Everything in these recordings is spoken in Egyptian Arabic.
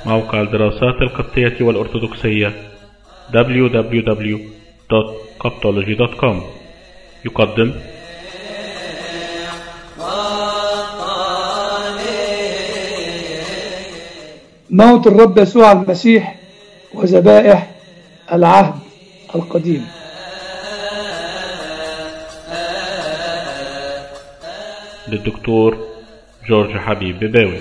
موقع الدراسات القبطية والأرثوذكسية www.coptology.com يقدم موت الرب يسوع المسيح وذبائح العهد القديم للدكتور جورج حبيب بباوي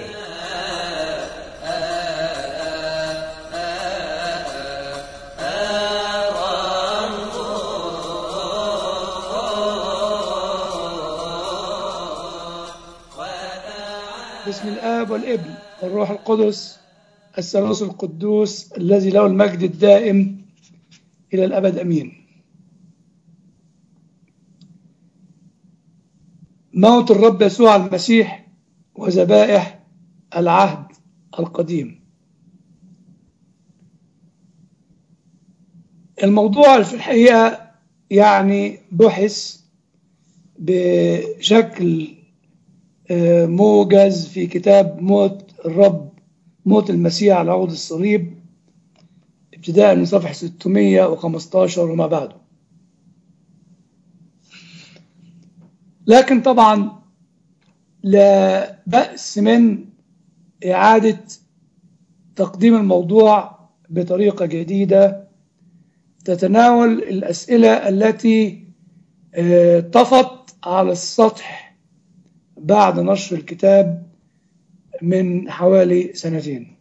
بسم الآب والابن والروح القدس الثالوث القدوس الذي له المجد الدائم إلى الأبد أمين موت الرب يسوع المسيح وذبائح العهد القديم الموضوع في الحقيقة يعني بحث بشكل آه، موجز في كتاب موت الرب موت المسيح على عود الصليب ابتداء من صفحة 615 وما بعده لكن طبعا لا بأس من إعادة تقديم الموضوع بطريقة جديدة تتناول الأسئلة التي آه، طفت على السطح بعد نشر الكتاب من حوالي سنتين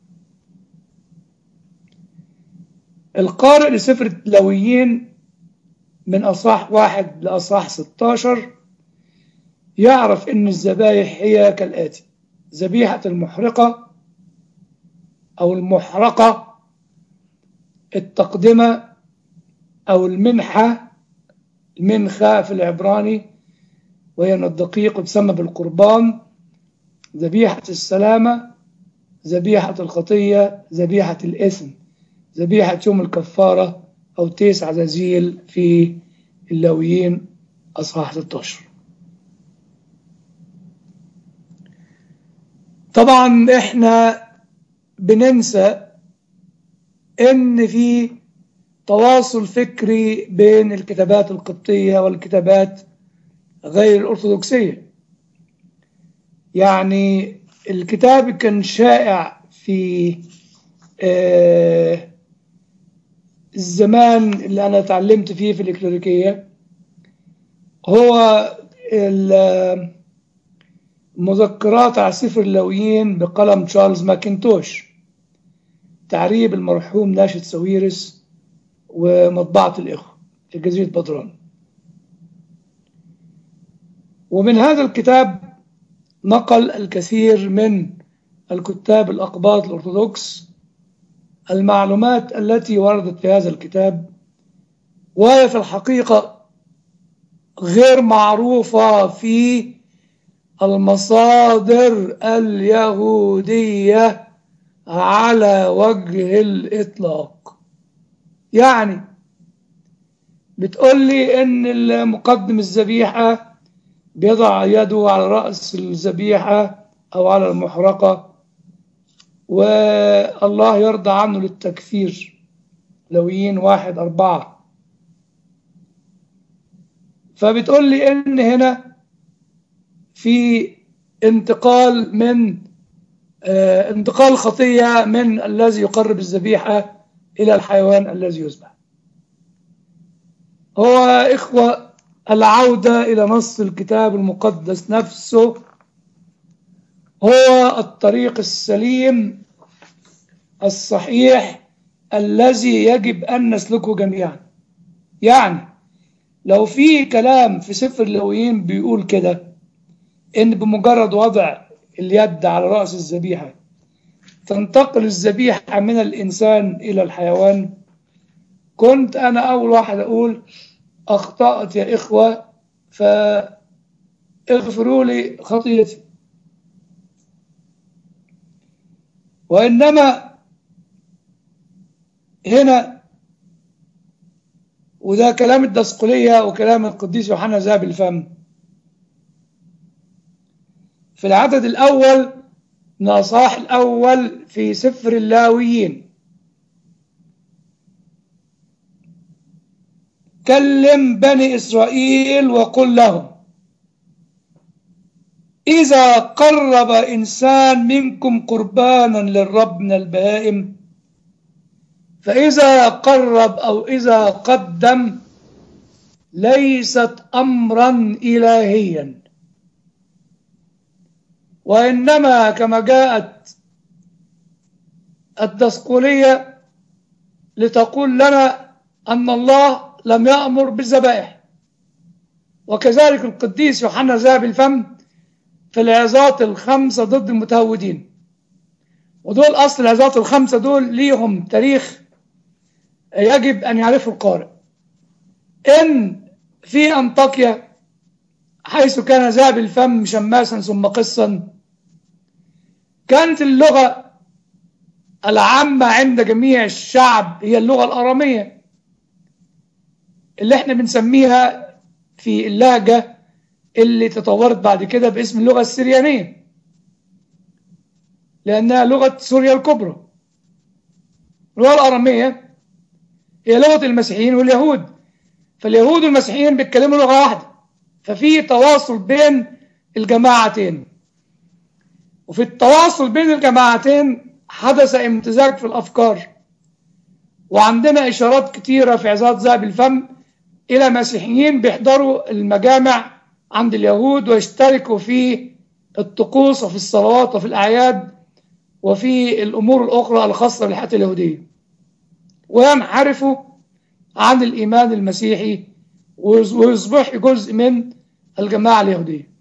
القارئ لسفر التلاويين من أصحاح واحد لأصحاح 16 يعرف أن الذبايح هي كالآتي ذبيحة المحرقة أو المحرقة التقدمة أو المنحة المنخة في العبراني وهي من الدقيق وتسمى بالقربان ذبيحة السلامة ذبيحة الخطية ذبيحة الإثم ذبيحة يوم الكفارة أو تيس عزازيل في اللاويين أصحاح 16 طبعا احنا بننسى ان في تواصل فكري بين الكتابات القبطية والكتابات غير الأرثوذكسية يعني الكتاب كان شائع في آه، الزمان اللي أنا اتعلمت فيه في الإكليريكية هو المذكرات على سفر اللاويين بقلم تشارلز ماكنتوش تعريب المرحوم ناشد ساويرس ومطبعة الإخوة في جزيرة بدران ومن هذا الكتاب نقل الكثير من الكتاب الأقباط الأرثوذكس المعلومات التي وردت في هذا الكتاب وهي في الحقيقة غير معروفة في المصادر اليهودية على وجه الإطلاق يعني بتقول لي إن المقدم الذبيحة بيضع يده على رأس الذبيحة أو على المحرقة والله يرضى عنه للتكفير لويين واحد أربعة فبتقول لي إن هنا في انتقال من آه انتقال خطية من الذي يقرب الذبيحة إلى الحيوان الذي يذبح هو إخوة العودة إلى نص الكتاب المقدس نفسه هو الطريق السليم الصحيح الذي يجب أن نسلكه جميعا يعني لو في كلام في سفر اللويين بيقول كده إن بمجرد وضع اليد على رأس الذبيحة تنتقل الذبيحة من الإنسان إلى الحيوان كنت أنا أول واحد أقول أخطأت يا إخوة فاغفروا لي خطيتي وإنما هنا وده كلام الدسقلية وكلام القديس يوحنا ذهب الفم في العدد الأول من الأصحاح الأول في سفر اللاويين كلم بني إسرائيل وقل لهم إذا قرب إنسان منكم قربانا للرب من البهائم فإذا قرب أو إذا قدم ليست أمرا إلهيا وإنما كما جاءت الدسقولية لتقول لنا أن الله لم يأمر بالذبائح وكذلك القديس يوحنا ذهب الفم في العظات الخمسة ضد المتهودين ودول أصل العظات الخمسة دول ليهم تاريخ يجب أن يعرفه القارئ إن في أنطاكيا حيث كان ذهب الفم شماسا ثم قصا كانت اللغة العامة عند جميع الشعب هي اللغة الأرامية اللي احنا بنسميها في اللهجة اللي تطورت بعد كده باسم اللغة السريانية لأنها لغة سوريا الكبرى اللغة الأرامية هي لغة المسيحيين واليهود فاليهود والمسيحيين بيتكلموا لغة واحدة ففي تواصل بين الجماعتين وفي التواصل بين الجماعتين حدث امتزاج في الأفكار وعندنا إشارات كتيرة في عظات ذهب الفم إلى مسيحيين بيحضروا المجامع عند اليهود ويشتركوا في الطقوس وفي الصلوات وفي الأعياد وفي الأمور الأخرى الخاصة بالحياة اليهودية وينحرفوا عن الإيمان المسيحي ويصبح جزء من الجماعة اليهودية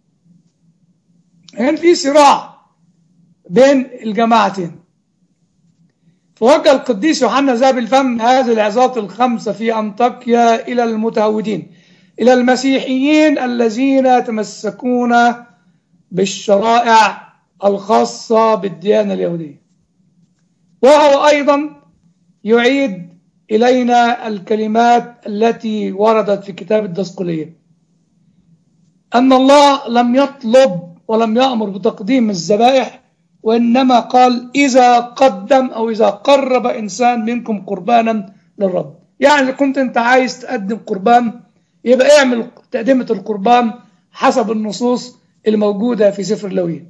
هنا في صراع بين الجماعتين فوجه القديس يوحنا ذهب الفم هذه العظات الخمسة في أنطاكيا إلى المتهودين إلى المسيحيين الذين يتمسكون بالشرائع الخاصة بالديانة اليهودية وهو أيضا يعيد إلينا الكلمات التي وردت في كتاب الدسقلية أن الله لم يطلب ولم يأمر بتقديم الذبائح وإنما قال إذا قدم أو إذا قرب إنسان منكم قربانا للرب يعني كنت أنت عايز تقدم قربان يبقى اعمل تقدمة القربان حسب النصوص الموجودة في سفر اللوين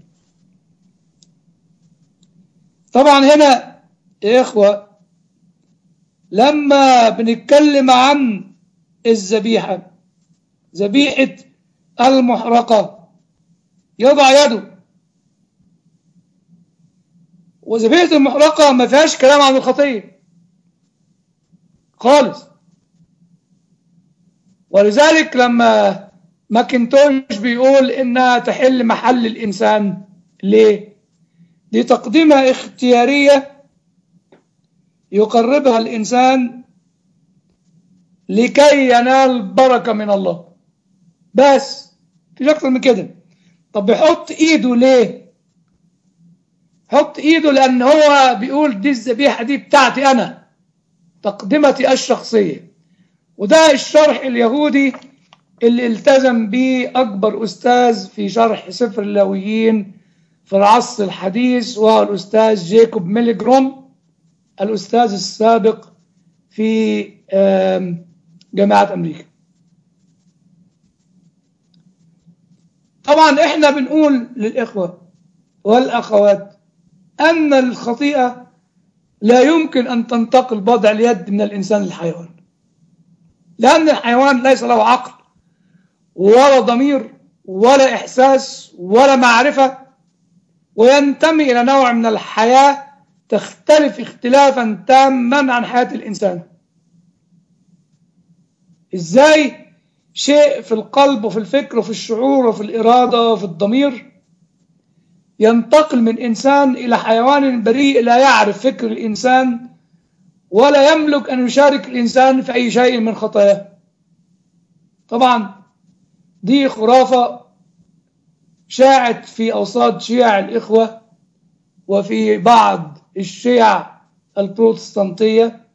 طبعا هنا يا إخوة لما بنتكلم عن الذبيحة ذبيحة المحرقة يضع يده وذبيحة المحرقة ما فيهاش كلام عن الخطية خالص ولذلك لما ماكنتوش بيقول انها تحل محل الانسان ليه دي تقديمة اختيارية يقربها الانسان لكي ينال بركة من الله بس مفيش اكتر من كده طب بيحط ايده ليه حط ايده لان هو بيقول دي الذبيحه دي بتاعتي انا تقدمتي الشخصيه وده الشرح اليهودي اللي التزم به اكبر استاذ في شرح سفر اللاويين في العصر الحديث وهو الاستاذ جيكوب ميليجروم الاستاذ السابق في جامعه امريكا طبعا احنا بنقول للاخوه والاخوات أن الخطيئة لا يمكن أن تنتقل بضع اليد من الإنسان للحيوان لأن الحيوان ليس له عقل ولا ضمير ولا إحساس ولا معرفة وينتمي إلى نوع من الحياة تختلف اختلافا تاما عن حياة الإنسان إزاي شيء في القلب وفي الفكر وفي الشعور وفي الإرادة وفي الضمير ينتقل من إنسان إلى حيوان بريء لا يعرف فكر الإنسان ولا يملك أن يشارك الإنسان في أي شيء من خطاياه طبعا دي خرافة شاعت في أوساط شيع الإخوة وفي بعض الشيع البروتستانتية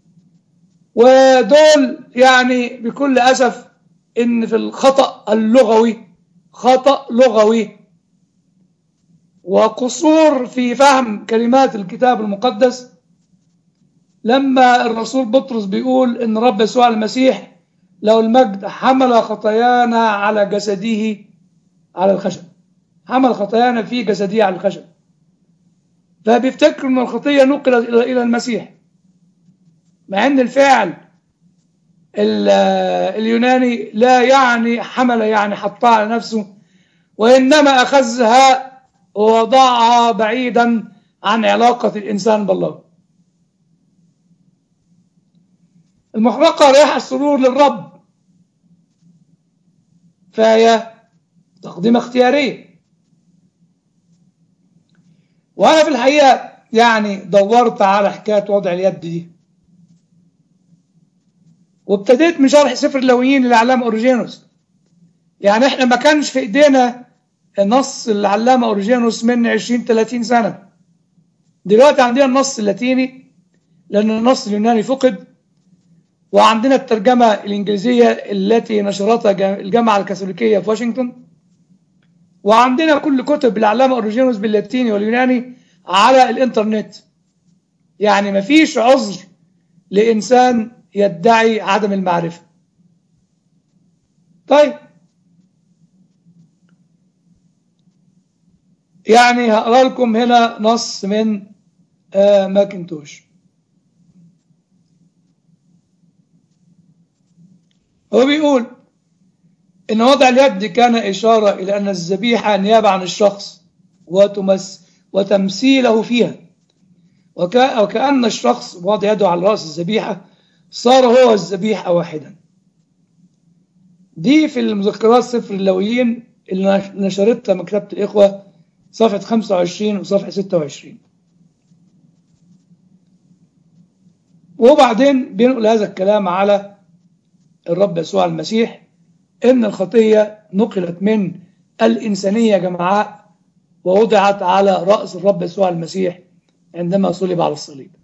ودول يعني بكل أسف إن في الخطأ اللغوي خطأ لغوي وقصور في فهم كلمات الكتاب المقدس لما الرسول بطرس بيقول ان رب يسوع المسيح له المجد حمل خطايانا على جسده على الخشب حمل خطايانا في جسده على الخشب فبيفتكر ان الخطيه نقلت الى الى المسيح مع ان الفعل اليوناني لا يعني حمل يعني حطها على نفسه وانما اخذها ووضعها بعيدا عن علاقه الانسان بالله المحرقه ريح السرور للرب فهي تقديم اختياريه وانا في الحقيقه يعني دورت على حكايه وضع اليد دي وابتديت من شرح سفر اللويين للعلامه اورجينوس يعني احنا ما كانش في ايدينا نص العلامه اورجينوس من 20 30 سنه دلوقتي عندنا النص اللاتيني لان النص اليوناني فقد وعندنا الترجمه الانجليزيه التي نشرتها الجامعه الكاثوليكيه في واشنطن وعندنا كل كتب العلامه اورجينوس باللاتيني واليوناني على الانترنت يعني ما فيش عذر لانسان يدعي عدم المعرفه طيب يعني هقرا لكم هنا نص من آه ماكنتوش هو بيقول إن وضع اليد كان إشارة إلى أن الذبيحة نيابة عن الشخص وتمس وتمثيله فيها وكا وكأن الشخص وضع يده على رأس الذبيحة صار هو الذبيحة واحدا دي في المذكرات سفر اللويين اللي نشرتها مكتبة الإخوة صفحة 25 وصفحة 26 وبعدين بينقل هذا الكلام على الرب يسوع المسيح ان الخطيه نقلت من الانسانيه جمعاء ووضعت على راس الرب يسوع المسيح عندما صلب على الصليب.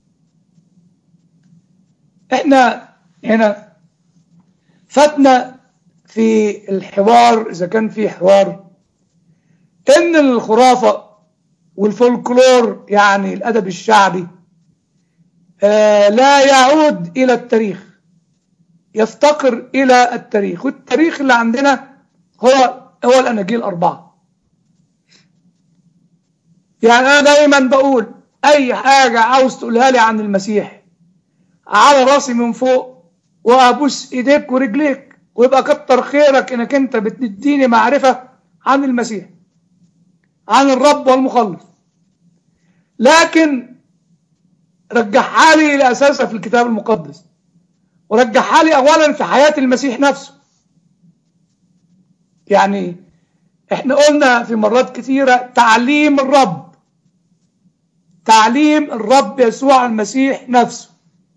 احنا هنا فاتنا في الحوار اذا كان في حوار ان الخرافه والفولكلور يعني الادب الشعبي آه لا يعود الى التاريخ يفتقر إلى التاريخ والتاريخ اللي عندنا هو هو الأناجيل الأربعة يعني أنا دايما بقول أي حاجة عاوز تقولها لي عن المسيح على راسي من فوق وأبوس إيديك ورجليك ويبقى كتر خيرك إنك أنت بتديني معرفة عن المسيح عن الرب والمخلص لكن رجعها لي إلى أساسها في الكتاب المقدس ورجعها لي اولا في حياه المسيح نفسه يعني احنا قلنا في مرات كثيره تعليم الرب تعليم الرب يسوع المسيح نفسه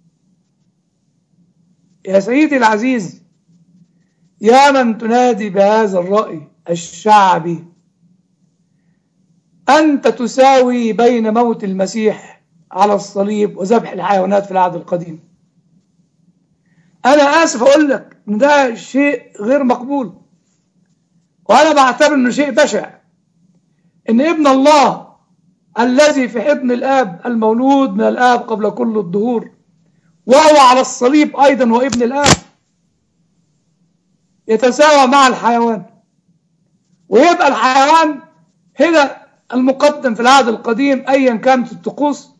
يا سيدي العزيز يا من تنادي بهذا الراي الشعبي انت تساوي بين موت المسيح على الصليب وذبح الحيوانات في العهد القديم انا اسف اقول لك ان ده شيء غير مقبول وانا بعتبر انه شيء بشع ان ابن الله الذي في حضن الاب المولود من الاب قبل كل الدهور وهو على الصليب ايضا هو ابن الاب يتساوى مع الحيوان ويبقى الحيوان هنا المقدم في العهد القديم ايا كانت الطقوس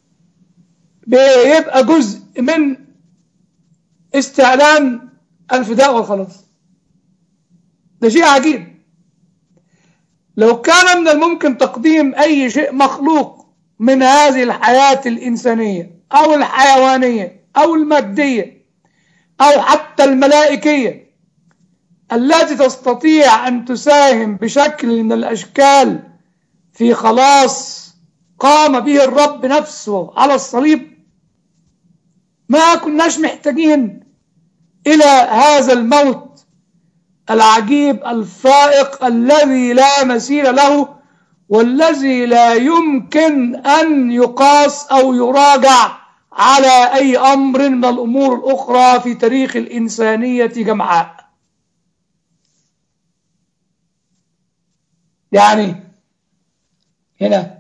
بيبقى جزء من استعلان الفداء والخلاص ده شيء عجيب لو كان من الممكن تقديم أي شيء مخلوق من هذه الحياة الإنسانية أو الحيوانية أو المادية أو حتى الملائكية التي تستطيع أن تساهم بشكل من الأشكال في خلاص قام به الرب نفسه على الصليب ما كناش محتاجين إلى هذا الموت العجيب الفائق الذي لا مثيل له والذي لا يمكن أن يقاس أو يراجع على أي أمر من الأمور الأخرى في تاريخ الإنسانية جمعاء يعني هنا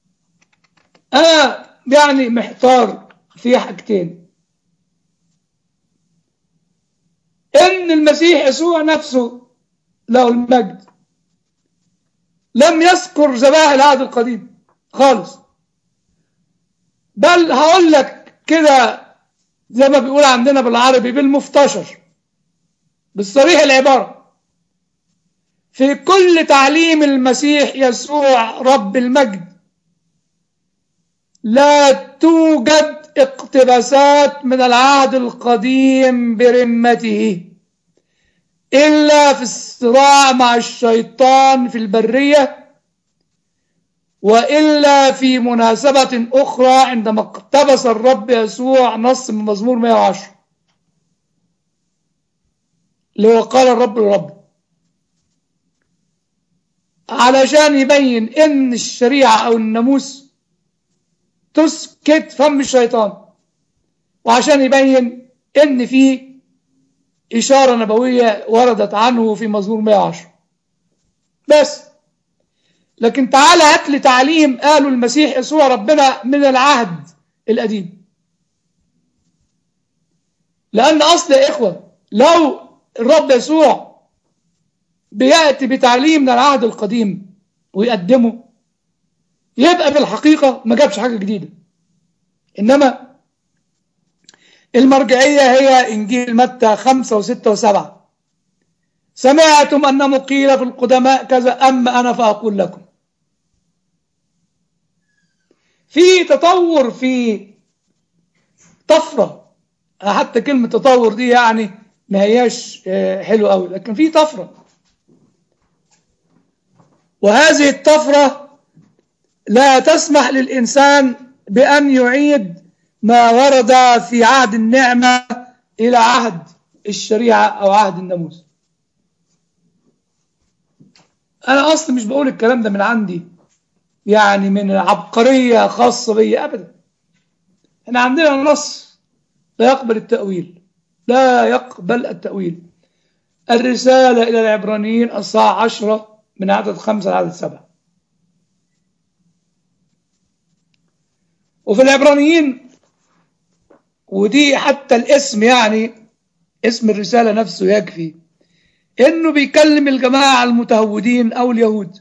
أنا يعني محتار في حاجتين إن المسيح يسوع نفسه له المجد لم يذكر ذبائح العهد القديم خالص بل هقول لك كده زي ما بيقول عندنا بالعربي بالمفتشر بالصريح العبارة في كل تعليم المسيح يسوع رب المجد لا توجد اقتباسات من العهد القديم برمته إلا في الصراع مع الشيطان في البرية وإلا في مناسبة أخرى عندما اقتبس الرب يسوع نص من مزمور 110 اللي هو قال الرب للرب علشان يبين ان الشريعة او الناموس تسكت فم الشيطان وعشان يبين ان في إشارة نبوية وردت عنه في مزمور 110 بس لكن تعالى هات لي تعليم قاله المسيح يسوع ربنا من العهد القديم لأن أصل يا إخوة لو الرب يسوع بيأتي بتعليم من العهد القديم ويقدمه يبقى بالحقيقة ما جابش حاجة جديدة إنما المرجعية هي إنجيل متى خمسة وستة وسبعة سمعتم أنه قيل في القدماء كذا أما أنا فأقول لكم في تطور في طفرة حتى كلمة تطور دي يعني ما هياش حلو قوي لكن في طفرة وهذه الطفرة لا تسمح للإنسان بأن يعيد ما ورد في عهد النعمة إلى عهد الشريعة أو عهد الناموس أنا أصلا مش بقول الكلام ده من عندي يعني من عبقرية خاصة بي أبدا احنا عندنا نص لا يقبل التأويل لا يقبل التأويل الرسالة إلى العبرانيين الساعة عشرة من عدد خمسة لعدد سبعة وفي العبرانيين ودي حتى الاسم يعني اسم الرسالة نفسه يكفي انه بيكلم الجماعة المتهودين او اليهود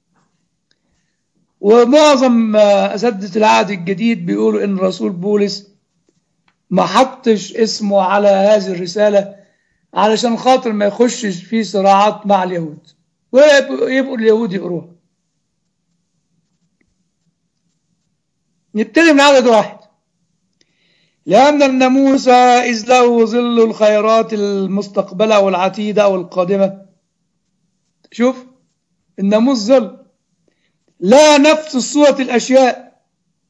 ومعظم اساتذة العهد الجديد بيقولوا ان الرسول بولس ما حطش اسمه على هذه الرسالة علشان خاطر ما يخشش في صراعات مع اليهود ويبقوا اليهود يقروها نبتدي من عدد واحد لأن الناموس إذ له ظل الخيرات المستقبلة والعتيدة والقادمة شوف الناموس ظل لا نفس صورة الأشياء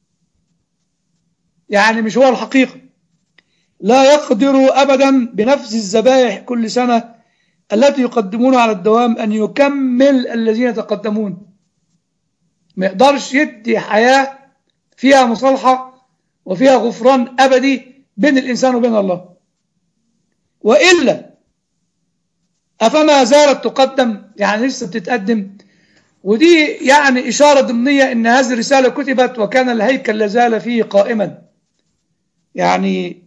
يعني مش هو الحقيقة لا يقدر أبدا بنفس الذبائح كل سنة التي يقدمون على الدوام أن يكمل الذين يتقدمون ما يقدرش يدي حياة فيها مصالحة وفيها غفران أبدي بين الإنسان وبين الله وإلا أفما زالت تقدم يعني لسه بتتقدم ودي يعني إشارة ضمنية إن هذه الرسالة كتبت وكان الهيكل لازال فيه قائما يعني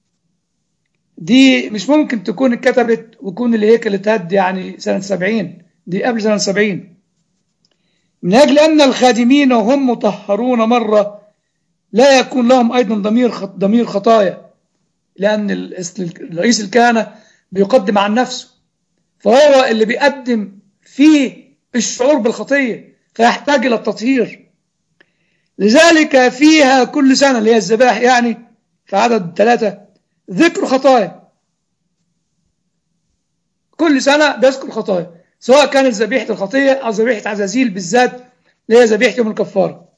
دي مش ممكن تكون اتكتبت ويكون الهيكل اتهد يعني سنة سبعين دي قبل سنة سبعين من أجل أن الخادمين وهم مطهرون مرة لا يكون لهم أيضا ضمير ضمير خطايا لأن رئيس الكهنة بيقدم عن نفسه فهو اللي بيقدم فيه الشعور بالخطية فيحتاج إلى التطهير لذلك فيها كل سنة اللي هي الذبائح يعني في عدد ثلاثة ذكر خطايا كل سنة بيذكر خطايا سواء كانت ذبيحة الخطية أو ذبيحة عزازيل بالذات اللي هي ذبيحة يوم الكفارة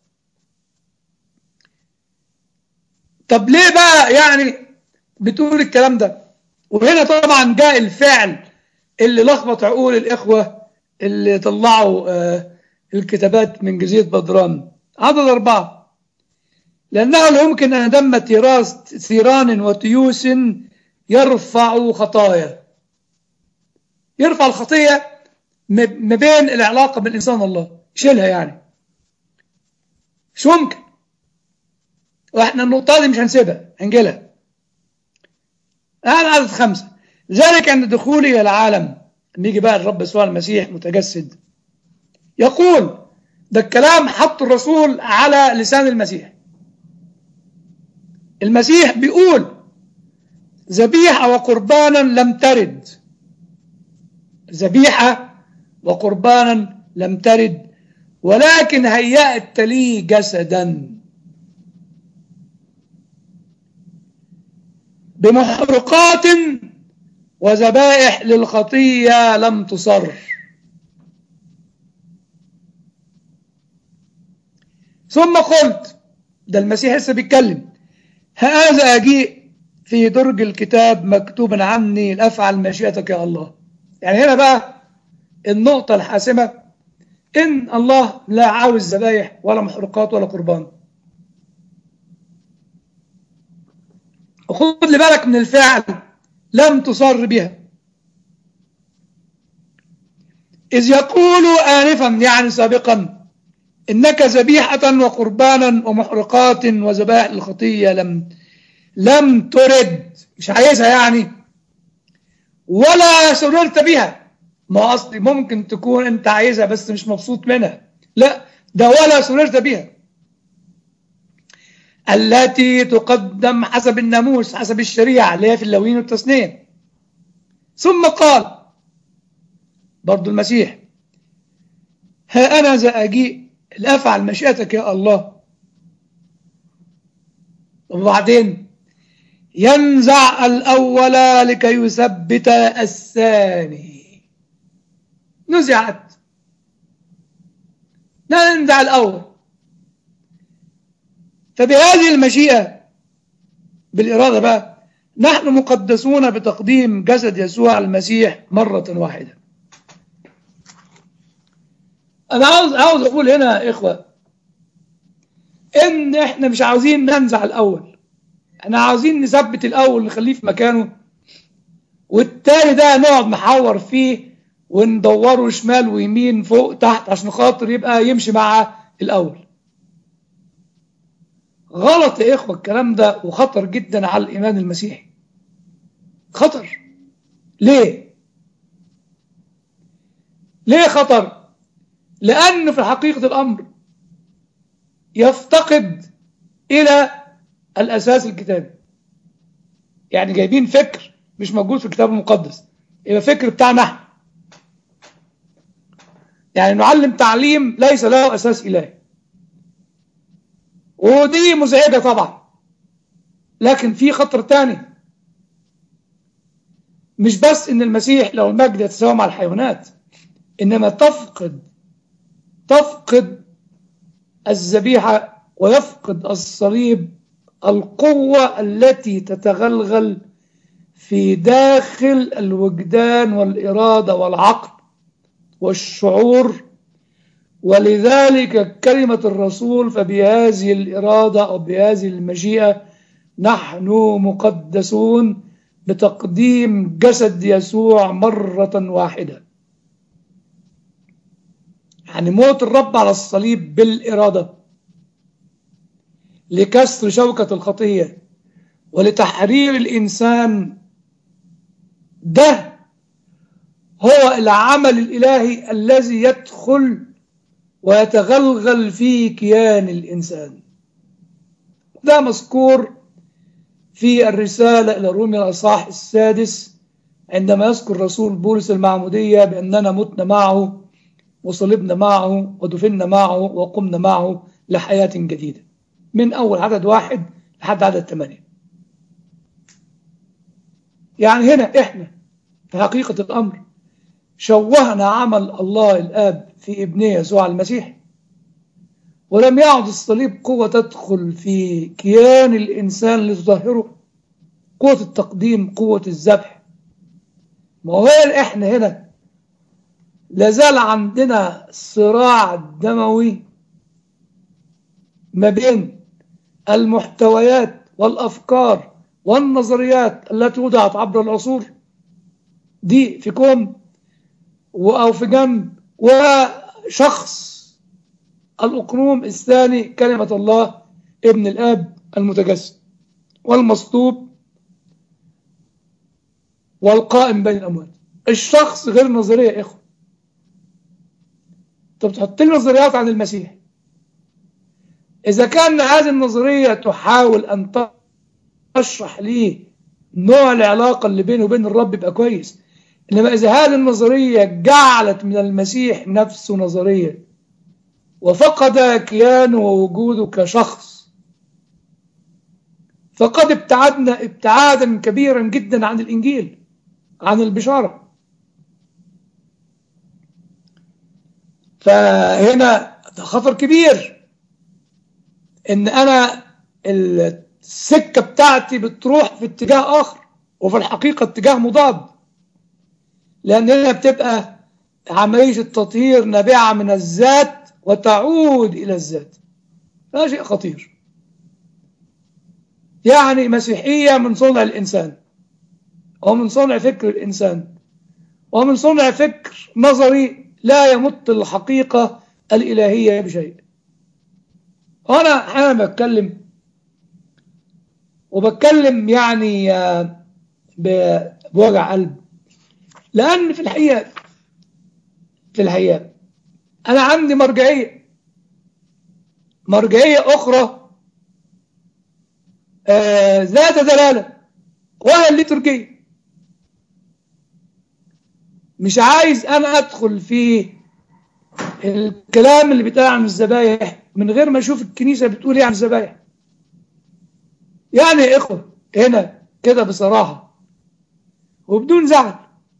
طب ليه بقى يعني بتقول الكلام ده وهنا طبعا جاء الفعل اللي لخبط عقول الإخوة اللي طلعوا آه الكتابات من جزيرة بدران عدد أربعة لأنه لا يمكن أن دم تراث ثيران وتيوس يرفع خطايا يرفع الخطية ما بين العلاقة بين الإنسان والله يشيلها يعني مش ممكن واحنا النقطة دي مش هنسيبها هنجيلها الآن عدد خمسة ذلك عند دخولي إلى العالم نيجي بقى الرب يسوع المسيح متجسد يقول ده الكلام حط الرسول على لسان المسيح المسيح بيقول ذبيحة وقربانا لم ترد ذبيحة وقربانا لم ترد ولكن هيأت لي جسدا بمحرقات وذبائح للخطية لم تصر ثم قلت ده المسيح لسه بيتكلم هذا أجيء في درج الكتاب مكتوبا عني لأفعل مشيئتك يا الله يعني هنا بقى النقطة الحاسمة إن الله لا عاوز ذبايح ولا محرقات ولا قربان وخد لي بالك من الفعل لم تصر بها إذ يقول آنفا يعني سابقا إنك ذبيحة وقربانا ومحرقات وذبائح الخطية لم لم ترد مش عايزها يعني ولا سررت بها ما أصلي ممكن تكون أنت عايزها بس مش مبسوط منها لا ده ولا سررت بها التي تقدم حسب الناموس حسب الشريعة اللي هي في اللوين والتسنين ثم قال برضو المسيح ها أنا ذا أجيء لأفعل مشيئتك يا الله وبعدين ينزع الأول لكي يثبت الثاني نزعت لا ننزع الأول فبهذه المشيئة بالإرادة بقى نحن مقدسون بتقديم جسد يسوع المسيح مرة واحدة أنا عاوز عاوز أقول هنا يا إخوة إن إحنا مش عاوزين ننزع الأول إحنا عاوزين نثبت الأول نخليه في مكانه والتاني ده نقعد نحور فيه وندوره شمال ويمين فوق تحت عشان خاطر يبقى يمشي مع الأول غلط يا إخوة الكلام ده وخطر جدا على الإيمان المسيحي خطر ليه ليه خطر لأن في حقيقة الأمر يفتقد إلى الأساس الكتابي يعني جايبين فكر مش موجود في الكتاب المقدس يبقى فكر بتاعنا احنا يعني نعلم تعليم ليس له أساس إلهي ودي مزعجة طبعا لكن في خطر تاني مش بس ان المسيح لو المجد يتساوى مع الحيوانات انما تفقد تفقد الذبيحة ويفقد الصليب القوة التي تتغلغل في داخل الوجدان والإرادة والعقل والشعور ولذلك كلمة الرسول فبهذه الإرادة أو بهذه المشيئة نحن مقدسون بتقديم جسد يسوع مرة واحدة يعني موت الرب على الصليب بالإرادة لكسر شوكة الخطية ولتحرير الإنسان ده هو العمل الإلهي الذي يدخل ويتغلغل في كيان الإنسان ده مذكور في الرسالة إلى الرومي الأصحاح السادس عندما يذكر رسول بولس المعمودية بأننا متنا معه وصلبنا معه ودفنا معه وقمنا معه لحياة جديدة من أول عدد واحد لحد عدد ثمانية يعني هنا إحنا في حقيقة الأمر شوهنا عمل الله الآب في ابنه يسوع المسيح ولم يعد الصليب قوة تدخل في كيان الإنسان لتطهره قوة التقديم قوة الذبح ما هو إحنا هنا لازال عندنا صراع دموي ما بين المحتويات والأفكار والنظريات التي وضعت عبر العصور دي في كوم أو في جنب وشخص الأقنوم الثاني كلمة الله ابن الآب المتجسد والمصلوب والقائم بين الأموات الشخص غير نظرية يا إخوة طب تحط لي نظريات عن المسيح إذا كان هذه النظرية تحاول أن تشرح لي نوع العلاقة اللي بينه وبين الرب يبقى كويس إنما إذا هذه النظرية جعلت من المسيح نفسه نظرية وفقد كيانه ووجوده كشخص فقد ابتعدنا ابتعادا كبيرا جدا عن الإنجيل عن البشارة فهنا ده خطر كبير ان انا السكة بتاعتي بتروح في اتجاه اخر وفي الحقيقة اتجاه مضاد لان هنا بتبقى عملية التطهير نابعة من الذات وتعود الى الذات هذا شيء خطير يعني مسيحية من صنع الإنسان ومن صنع فكر الإنسان ومن صنع فكر نظري لا يمت الحقيقة الإلهية بشيء وأنا أحيانا بتكلم وبتكلم يعني بوجع قلب لأن في الحقيقة في الحقيقة أنا عندي مرجعية مرجعية أخرى آه ذات دلالة وهي الليتورجية مش عايز أنا أدخل في الكلام اللي بيتقال عن الذبايح من غير ما أشوف الكنيسة بتقول إيه عن الذبايح يعني يا إخوة هنا كده بصراحة وبدون زعل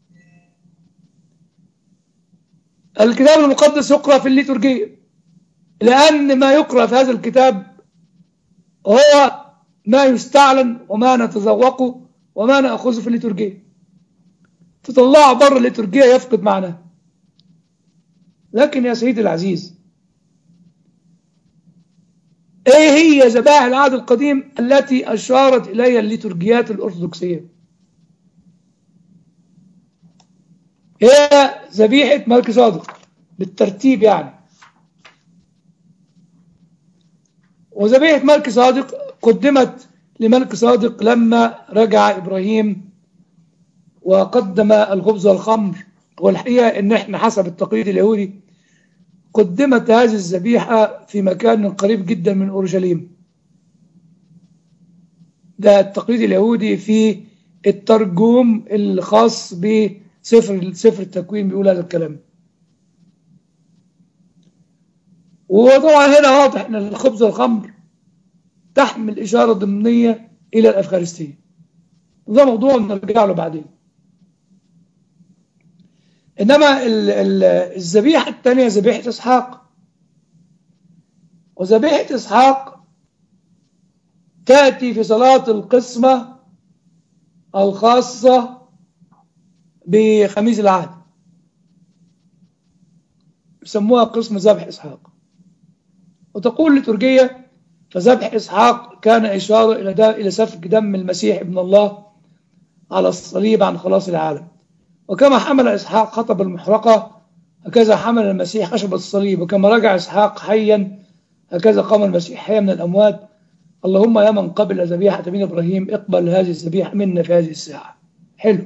الكتاب المقدس يقرأ في الليتورجية لأن ما يقرأ في هذا الكتاب هو ما يستعلن وما نتذوقه وما نأخذه في الليتورجية تطلعه بره الليتورجية يفقد معناه لكن يا سيدي العزيز ايه هي ذبائح العهد القديم التي اشارت اليها الليتورجيات الارثوذكسيه هي ذبيحه ملك صادق بالترتيب يعني وذبيحه ملك صادق قدمت لملك صادق لما رجع ابراهيم وقدم الخبز والخمر والحقيقه ان احنا حسب التقليد اليهودي قدمت هذه الذبيحة في مكان قريب جدا من أورشليم ده التقليد اليهودي في الترجوم الخاص بسفر سفر التكوين بيقول هذا الكلام وطبعا هنا واضح ان الخبز والخمر تحمل إشارة ضمنية إلى الأفخارستية ده موضوع نرجع له بعدين إنما الذبيحة الثانية ذبيحة إسحاق وذبيحة إسحاق تأتي في صلاة القسمة الخاصة بخميس العهد يسموها قسمة ذبح إسحاق وتقول لترجية فذبح إسحاق كان إشارة إلى إلى سفك دم المسيح ابن الله على الصليب عن خلاص العالم وكما حمل إسحاق خطب المحرقة هكذا حمل المسيح خشب الصليب وكما رجع إسحاق حيا هكذا قام المسيح حيا من الأموات اللهم يا من قبل ذبيحة من إبراهيم اقبل هذه الذبيحة منا في هذه الساعة حلو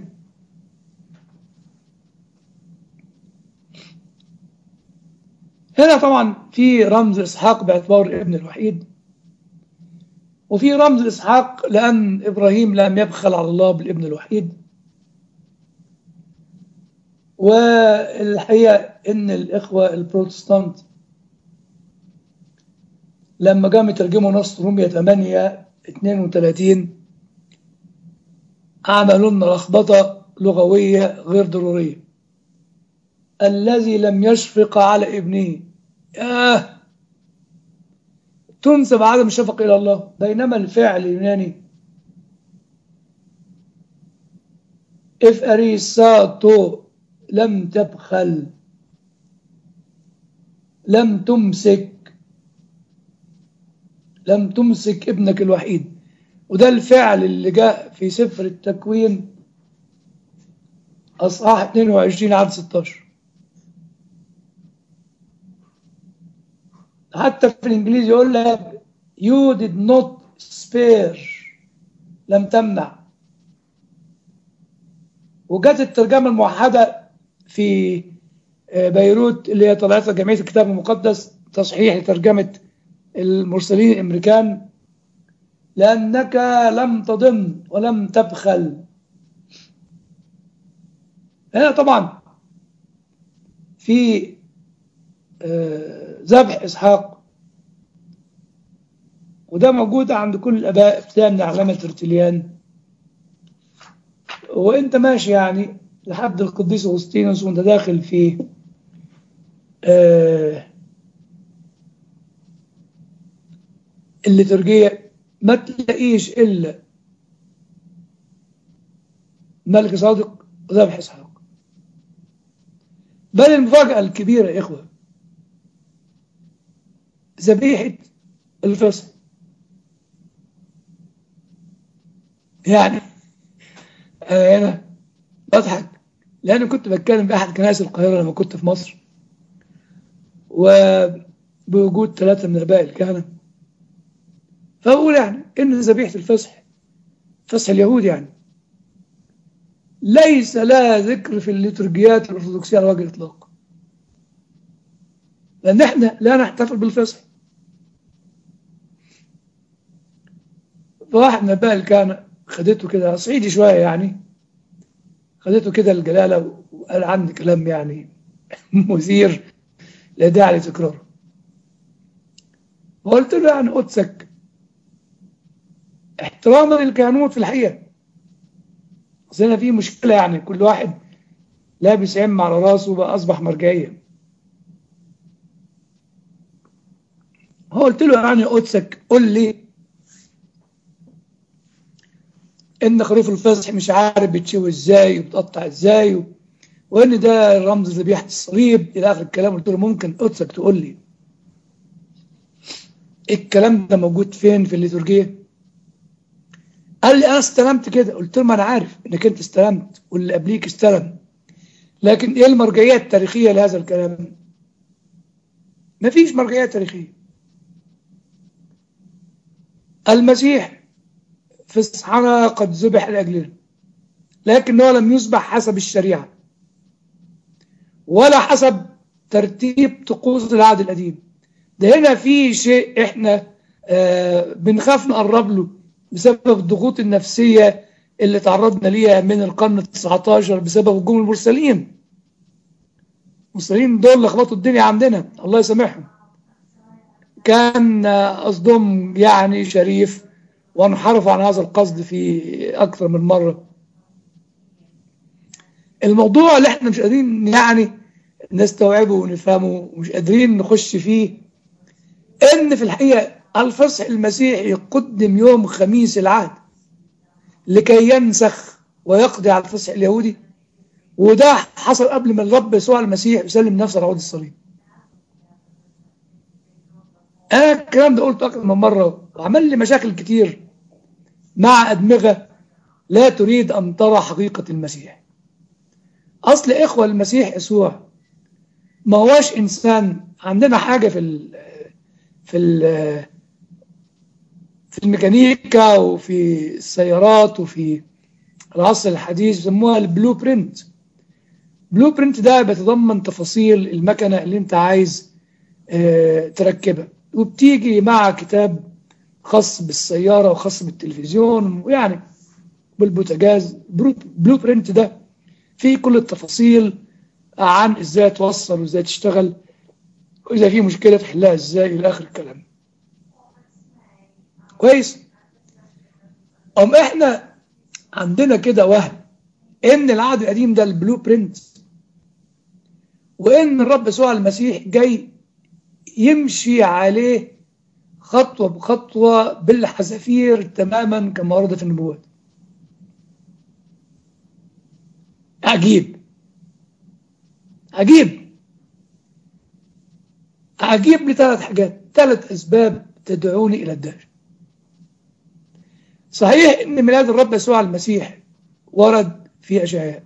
هنا طبعا في رمز إسحاق باعتبار الابن الوحيد وفي رمز إسحاق لأن إبراهيم لم يبخل على الله بالابن الوحيد والحقيقة إن الإخوة البروتستانت لما قاموا يترجموا نص رومية 8 32 عملوا لنا لخبطة لغوية غير ضرورية الذي لم يشفق على ابنه آه تنسب عدم الشفق إلى الله بينما الفعل اليوناني إف أريساتو لم تبخل لم تمسك لم تمسك ابنك الوحيد وده الفعل اللي جاء في سفر التكوين أصحاح 22 عدد 16 حتى في الانجليزي يقول لك you did not spare لم تمنع وجت الترجمه الموحده في بيروت اللي هي طلعتها جمعيه الكتاب المقدس تصحيح لترجمه المرسلين الامريكان لانك لم تضن ولم تبخل هنا طبعا في ذبح اسحاق وده موجود عند كل الاباء ابتداء من علامه ترتليان وانت ماشي يعني لحد القديس اغسطينوس وانت داخل في آه الليتورجية ما تلاقيش إلا ملك صادق وذبح إسحاق بل المفاجأة الكبيرة يا إخوة ذبيحة الفصل يعني أنا هنا بضحك لأن كنت بتكلم بأحد كنائس القاهرة لما كنت في مصر وبوجود ثلاثة من آباء الكهنة فأقول يعني إن ذبيحة الفصح فصح اليهود يعني ليس لها ذكر في الليتورجيات الأرثوذكسية على وجه الإطلاق لأن إحنا لا نحتفل بالفصح فواحد من آباء الكهنة خدته كده صعيدي شوية يعني خدته كده الجلالة وقال عندي كلام يعني مثير لا داعي لتكراره وقلت له يعني قدسك احتراما للكهنوت في الحقيقة اصل هنا في مشكلة يعني كل واحد لابس عم على راسه بقى أصبح مرجعية هو قلت له يعني قدسك قول لي ان خروف الفصح مش عارف بتشوي ازاي وبتقطع ازاي و... وان ده رمز ذبيحه الصليب الى اخر الكلام قلت له ممكن قدسك تقول لي الكلام ده موجود فين في الليتورجيه قال لي انا استلمت كده قلت له ما انا عارف انك انت استلمت واللي قبليك استلم لكن ايه المرجعيه التاريخيه لهذا الكلام مفيش مرجعيه تاريخيه المسيح فصحنا قد ذبح لاجلنا لكنه لم يذبح حسب الشريعه ولا حسب ترتيب طقوس العهد القديم ده هنا في شيء احنا آه بنخاف نقرب له بسبب الضغوط النفسية اللي تعرضنا ليها من القرن ال19 بسبب هجوم المرسلين المرسلين دول لخبطوا الدنيا عندنا الله يسامحهم كان قصدهم يعني شريف وانحرفوا عن هذا القصد في أكثر من مرة الموضوع اللي احنا مش قادرين يعني نستوعبه ونفهمه ومش قادرين نخش فيه ان في الحقيقة الفصح المسيحي يقدم يوم خميس العهد لكي ينسخ ويقضي على الفصح اليهودي وده حصل قبل ما الرب يسوع المسيح يسلم نفسه على عود الصليب انا الكلام ده قلته اكثر من مره وعمل لي مشاكل كتير مع ادمغه لا تريد ان ترى حقيقه المسيح اصل اخوه المسيح يسوع ما هوش انسان عندنا حاجه في ال في ال في الميكانيكا وفي السيارات وفي العصر الحديث بيسموها البلو برنت بلو برنت ده بيتضمن تفاصيل المكنه اللي انت عايز اه تركبها وبتيجي مع كتاب خاص بالسياره وخاص بالتلفزيون ويعني بالبوتاجاز بلو برنت ده فيه كل التفاصيل عن ازاي توصل وازاي تشتغل واذا في مشكله تحلها ازاي الى اخر الكلام كويس ام احنا عندنا كده وهم ان العهد القديم ده البلو برنت وان الرب يسوع المسيح جاي يمشي عليه خطوه بخطوه بالحذافير تماما كما ورد في النبوات عجيب عجيب عجيب لثلاث حاجات ثلاث أسباب تدعوني إلى الدهر صحيح أن ميلاد الرب يسوع المسيح ورد في أشعياء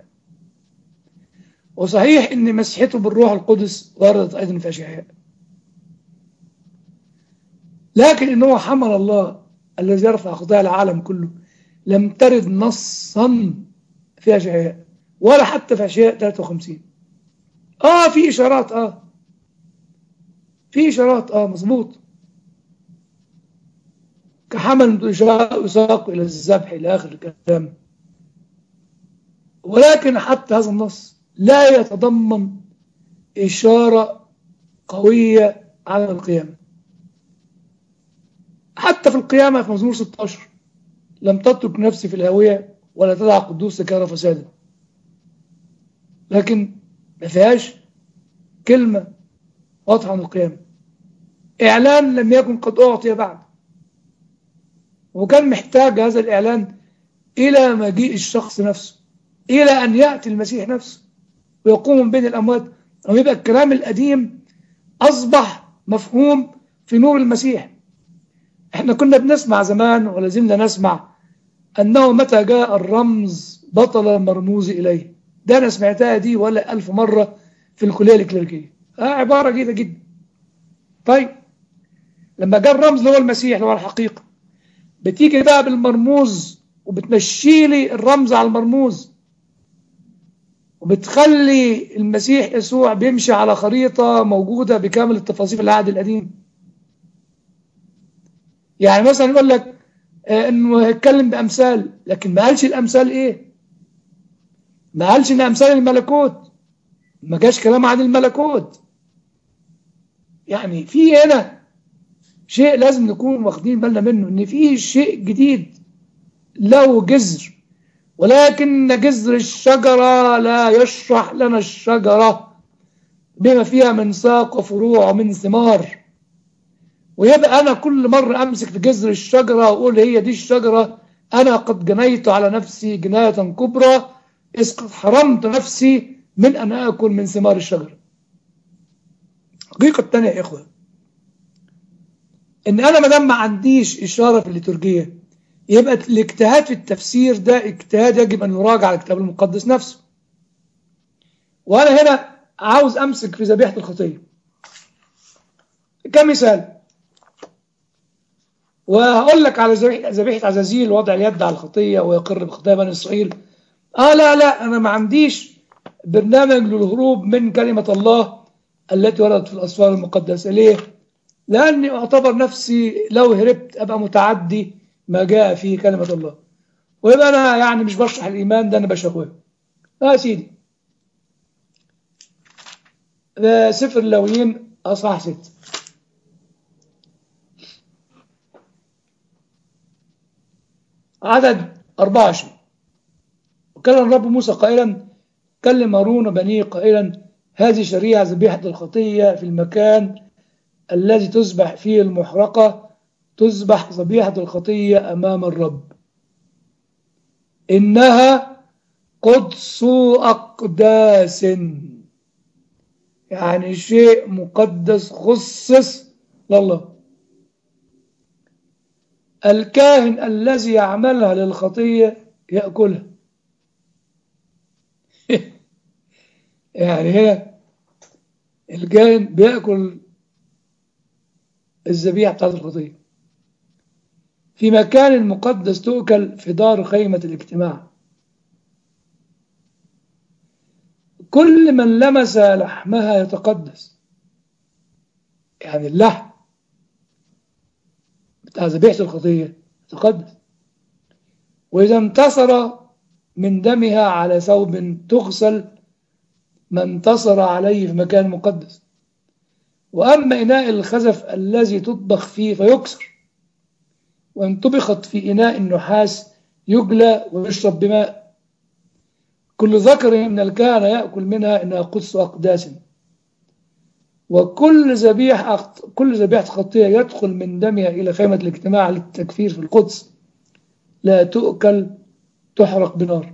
وصحيح أن مسيحته بالروح القدس وردت أيضا في أشعياء لكن إنه حمل الله الذي يرفع خطايا العالم كله لم ترد نصا في أشعياء ولا حتى في أشعياء 53 آه في إشارات آه في إشارات آه مظبوط كحمل يساق إلى الذبح إلى آخر الكلام ولكن حتى هذا النص لا يتضمن إشارة قوية على القيامة حتى في القيامة في مزمور 16 لم تترك نفسي في الهوية ولا تدع قدوسك يرى فسادا لكن ما فيهاش كلمة واضحة عن القيامة إعلان لم يكن قد أعطي بعد وكان محتاج هذا الإعلان إلى مجيء الشخص نفسه إلى أن يأتي المسيح نفسه ويقوم من بين الأموات أو يبقى الكلام القديم أصبح مفهوم في نور المسيح احنا كنا بنسمع زمان ولا زلنا نسمع أنه متى جاء الرمز بطل المرموز إليه ده أنا سمعتها دي ولا ألف مرة في الكلية الإكليريكية آه عبارة جيدة جدا طيب لما جاء الرمز اللي هو المسيح اللي هو الحقيقة بتيجي بقى بالمرموز وبتمشي لي الرمز على المرموز وبتخلي المسيح يسوع بيمشي على خريطة موجودة بكامل التفاصيل في العهد القديم يعني مثلا يقول لك آه انه هيتكلم بامثال لكن ما قالش الامثال ايه ما قالش ان امثال الملكوت ما جاش كلام عن الملكوت يعني في هنا شيء لازم نكون واخدين بالنا منه ان في شيء جديد له جذر ولكن جذر الشجرة لا يشرح لنا الشجرة بما فيها من ساق وفروع ومن ثمار ويبقى أنا كل مرة أمسك في جذر الشجرة وأقول هي دي الشجرة أنا قد جنيت على نفسي جناية كبرى إذ قد حرمت نفسي من أن آكل من ثمار الشجرة الحقيقة الثانية يا إخوة إن أنا ما دام ما عنديش إشارة في الليتورجية يبقى الاجتهاد في التفسير ده اجتهاد يجب أن يراجع على الكتاب المقدس نفسه وأنا هنا عاوز أمسك في ذبيحة الخطية كمثال وهقول لك على ذبيحة عزازيل وضع اليد على الخطية ويقر بخطايا بني إسرائيل آه لا لا أنا ما عنديش برنامج للهروب من كلمة الله التي وردت في الأسفار المقدسة ليه؟ لأني أعتبر نفسي لو هربت أبقى متعدي ما جاء في كلمة الله ويبقى أنا يعني مش بشرح الإيمان ده أنا بشغله آه سيدي ده سفر اللاويين أصحاح ست عدد 24 وكلم الرب موسى قائلا كلم هارون وبنيه قائلا هذه شريعة ذبيحة الخطية في المكان الذي تذبح فيه المحرقة تذبح ذبيحة الخطية أمام الرب إنها قدس أقداس يعني شيء مقدس خصص لله الكاهن الذي يعملها للخطية يأكلها يعني هنا الكاهن بيأكل الذبيحة بتاعت الخطية في مكان مقدس تؤكل في دار خيمة الاجتماع كل من لمس لحمها يتقدس يعني اللحم بتاع ذبيحة الخطية يتقدس وإذا انتصر من دمها على ثوب تغسل ما انتصر عليه في مكان مقدس وأما إناء الخزف الذي تطبخ فيه فيكسر وإن طبخت في إناء النحاس يجلى ويشرب بماء كل ذكر من الكهنة يأكل منها إنها قدس أقداس وكل ذبيحة كل ذبيحة خطية يدخل من دمها إلى خيمة الاجتماع للتكفير في القدس لا تؤكل تحرق بنار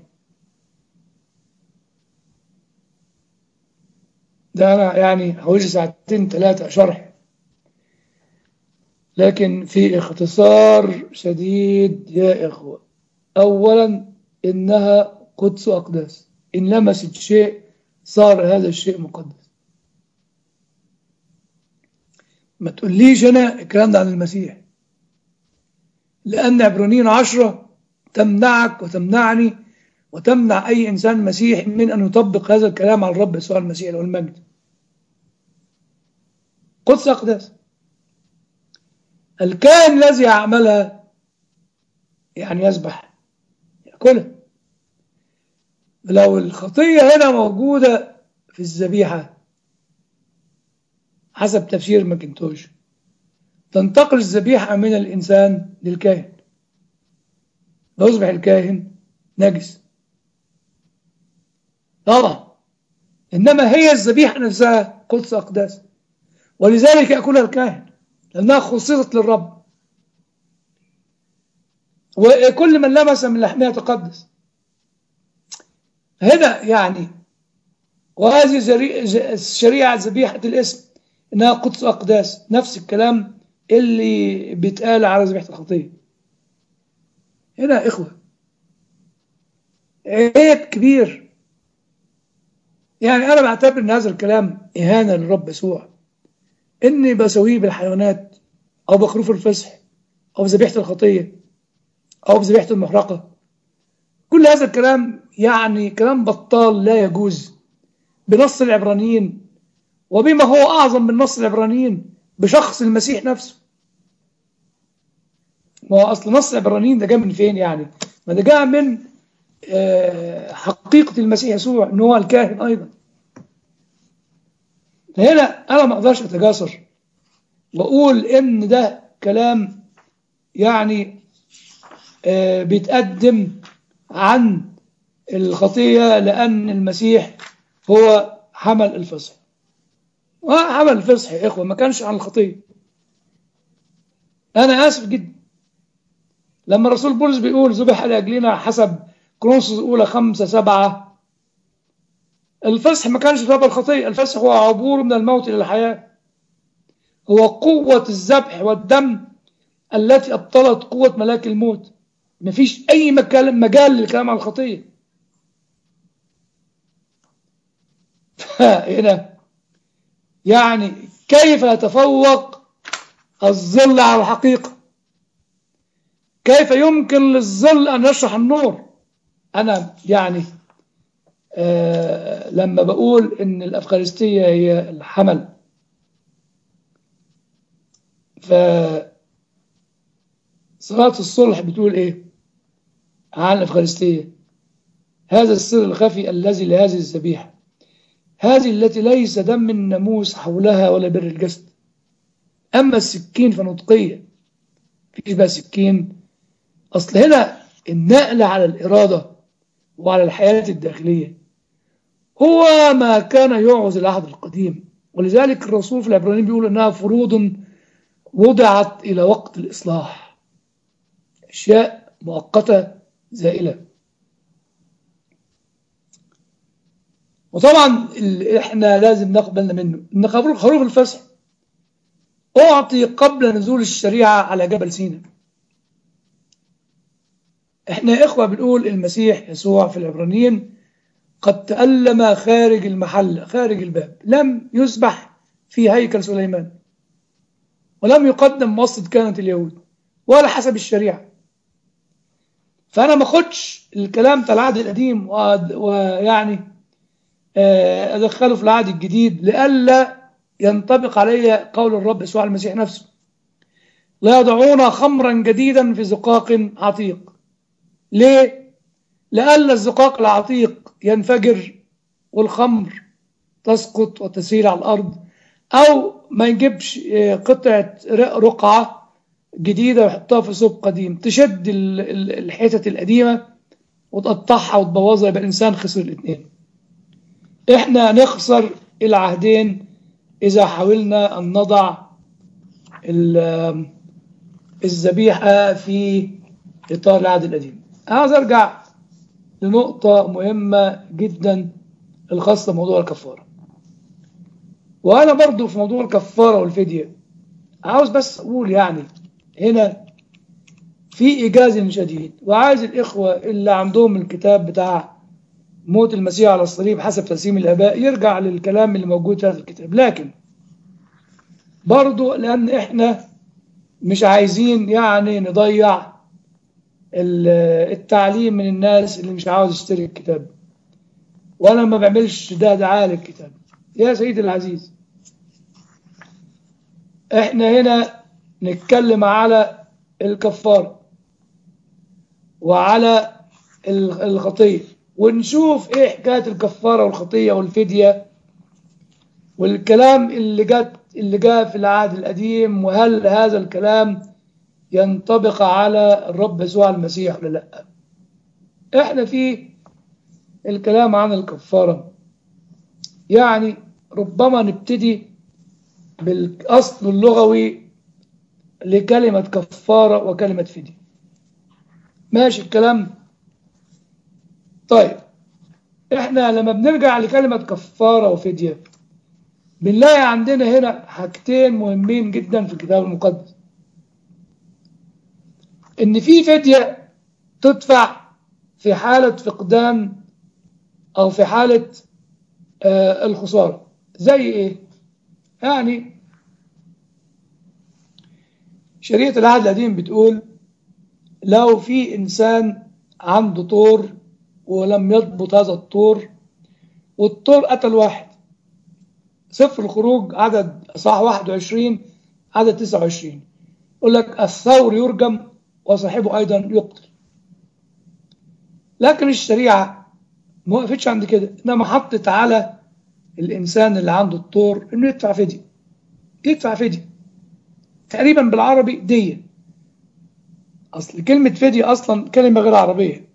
ده أنا يعني حوالي ساعتين ثلاثة شرح لكن في اختصار شديد يا إخوة أولا إنها قدس أقداس إن لمست شيء صار هذا الشيء مقدس ما تقوليش أنا الكلام ده عن المسيح لأن عبرانيين عشرة تمنعك وتمنعني وتمنع أي إنسان مسيحي من أن يطبق هذا الكلام على الرب يسوع المسيح له المجد قدس أقداس الكائن الذي يعملها يعني يسبح يأكلها لو الخطية هنا موجودة في الذبيحة حسب تفسير ماكنتوش تنتقل الذبيحة من الإنسان للكاهن فيصبح الكاهن نجس طبعا إنما هي الذبيحة نفسها قدس أقداس ولذلك يأكلها الكاهن لأنها خصصت للرب وكل من لمس من لحمها تقدس هنا يعني وهذه شريعة ذبيحة الاسم إنها قدس أقداس نفس الكلام اللي بيتقال على ذبيحة الخطية هنا إخوة عيب كبير يعني أنا بعتبر إن هذا الكلام إهانة للرب يسوع إني بسويه بالحيوانات أو بخروف الفصح أو بذبيحة الخطية أو بذبيحة المحرقة كل هذا الكلام يعني كلام بطال لا يجوز بنص العبرانيين وبما هو أعظم من نص العبرانيين بشخص المسيح نفسه ما هو أصل نص العبرانيين ده جاء من فين يعني ما ده جاء من حقيقة المسيح يسوع ان هو الكاهن ايضا فهنا انا ما اقدرش اتجاسر واقول ان ده كلام يعني بيتقدم عن الخطية لأن المسيح هو حمل الفصح وحمل الفصح يا إخوة ما كانش عن الخطية أنا آسف جدا لما الرسول بولس بيقول ذبح لأجلنا حسب كرونسوس الأولى خمسة سبعة الفصح ما كانش بسبب الخطية الفصح هو عبور من الموت إلى الحياة هو قوة الذبح والدم التي أبطلت قوة ملاك الموت مفيش أي مجال, مجال للكلام عن الخطية هنا يعني كيف يتفوق الظل على الحقيقة كيف يمكن للظل أن يشرح النور أنا يعني آه لما بقول إن الأفغانستية هي الحمل ف صلاة الصلح بتقول إيه عن الأفغانستية هذا السر الخفي الذي لهذه الذبيحة هذه التي ليس دم الناموس حولها ولا بر الجسد أما السكين فنطقية فيش بقى سكين أصل هنا النقل على الإرادة وعلى الحياة الداخلية هو ما كان يعوز العهد القديم ولذلك الرسول في العبرانيين بيقول أنها فروض وضعت إلى وقت الإصلاح أشياء مؤقتة زائلة وطبعا احنا لازم ناخد بالنا منه ان خروف الفصح اعطي قبل نزول الشريعة على جبل سيناء احنا يا اخوة بنقول المسيح يسوع في العبرانيين قد تألم خارج المحل خارج الباب لم يسبح في هيكل سليمان ولم يقدم وسط كانت اليهود ولا حسب الشريعة فأنا ما أخدش الكلام بتاع العهد القديم ويعني أدخله في العهد الجديد لئلا ينطبق علي قول الرب يسوع المسيح نفسه لا يضعون خمرا جديدا في زقاق عتيق ليه؟ لئلا الزقاق العتيق ينفجر والخمر تسقط وتسيل على الأرض أو ما يجيبش قطعة رقعة جديدة ويحطها في ثوب قديم تشد الحتت القديمة وتقطعها وتبوظها يبقى الإنسان خسر الاثنين إحنا نخسر العهدين إذا حاولنا أن نضع الذبيحة في إطار العهد القديم عاوز أرجع لنقطة مهمة جدا الخاصة بموضوع الكفارة وأنا برضو في موضوع الكفارة والفدية عاوز بس أقول يعني هنا في إيجاز شديد وعايز الإخوة اللي عندهم الكتاب بتاع موت المسيح على الصليب حسب ترسيم الآباء يرجع للكلام اللي موجود في هذا الكتاب لكن برضو لأن إحنا مش عايزين يعني نضيع ال- التعليم من الناس اللي مش عاوز يشتري الكتاب وأنا ما بعملش ده دعاية للكتاب يا سيدي العزيز إحنا هنا نتكلم على الكفارة وعلى ال- الخطية ونشوف إيه حكاية الكفارة والخطية والفدية والكلام اللي جت اللي جاء في العهد القديم وهل هذا الكلام ينطبق على الرب يسوع المسيح ولا لا احنا في الكلام عن الكفارة يعني ربما نبتدي بالأصل اللغوي لكلمة كفارة وكلمة فدية ماشي الكلام طيب احنا لما بنرجع لكلمة كفارة وفدية بنلاقي عندنا هنا حاجتين مهمين جدا في الكتاب المقدس ان في فدية تدفع في حالة فقدان او في حالة آه الخسارة زي ايه يعني شريعة العهد القديم بتقول لو في انسان عنده طور ولم يضبط هذا الطور والطور قتل واحد سفر الخروج عدد صح 21 عدد 29 يقول لك الثور يرجم وصاحبه ايضا يقتل لكن الشريعه ما وقفتش عند كده انما حطت على الانسان اللي عنده الطور انه يدفع فديه يدفع فديه تقريبا بالعربي ديه اصل كلمه فديه اصلا كلمه غير عربيه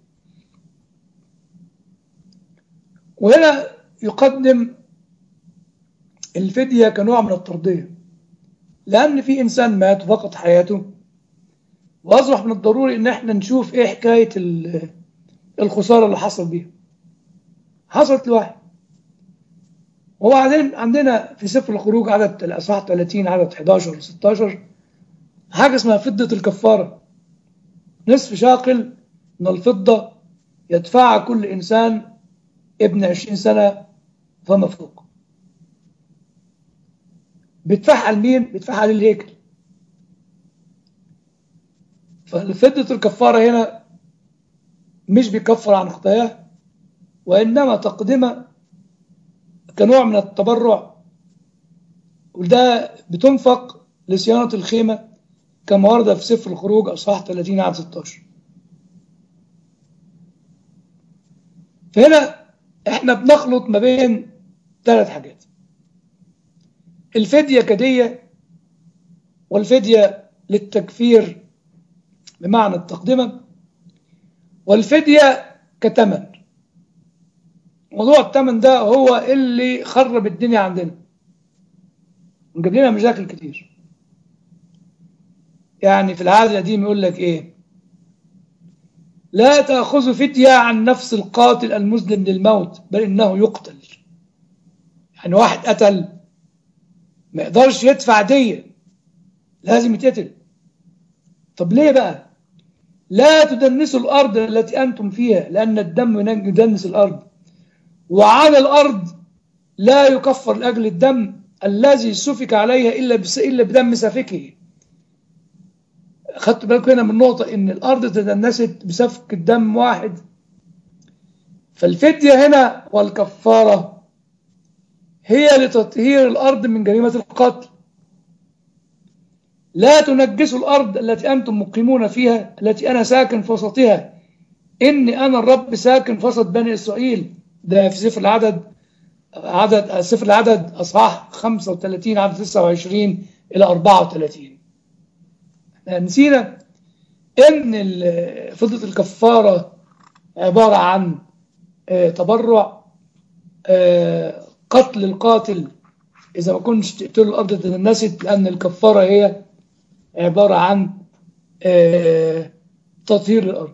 وهنا يقدم الفدية كنوع من الترضية لأن في إنسان مات وفقد حياته وأصبح من الضروري إن إحنا نشوف إيه حكاية ال- الخسارة اللي حصل بيها حصلت لواحد وبعدين عندنا في سفر الخروج عدد الأصحاح 30 عدد 11 و 16 حاجة اسمها فضة الكفارة نصف شاقل من الفضة يدفعها كل إنسان ابن 20 سنة فما فوق بيدفعها لمين؟ بيدفعها للهيكل ففدة الكفارة هنا مش بيكفر عن خطاياه وإنما تقدمه كنوع من التبرع وده بتنفق لصيانة الخيمة كما ورد في سفر الخروج أصحاح 30 عدد 16 فهنا احنا بنخلط ما بين ثلاث حاجات الفدية كدية والفدية للتكفير بمعنى التقدمة والفدية كتمن موضوع التمن ده هو اللي خرب الدنيا عندنا وجاب لنا مشاكل كتير يعني في العهد القديم يقول لك ايه لا تأخذ فدية عن نفس القاتل المذنب للموت بل إنه يقتل يعني واحد قتل ما يقدرش يدفع دية لازم يتقتل طب ليه بقى لا تدنسوا الأرض التي أنتم فيها لأن الدم يدنس الأرض وعلى الأرض لا يكفر لأجل الدم الذي سفك عليها إلا بس إلا بدم سافكه خدت بالكم هنا من نقطة إن الأرض تدنست بسفك الدم واحد فالفدية هنا والكفارة هي لتطهير الأرض من جريمة القتل لا تنجسوا الأرض التي أنتم مقيمون فيها التي أنا ساكن في وسطها إني أنا الرب ساكن في وسط بني إسرائيل ده في سفر العدد عدد سفر العدد أصحاح 35 عدد 29 إلى 34 احنا نسينا إن فضة الكفارة عبارة عن آه، تبرع آه، قتل القاتل إذا ما كنتش تقتل الأرض تدنست لأن الكفارة هي عبارة عن آه، تطهير الأرض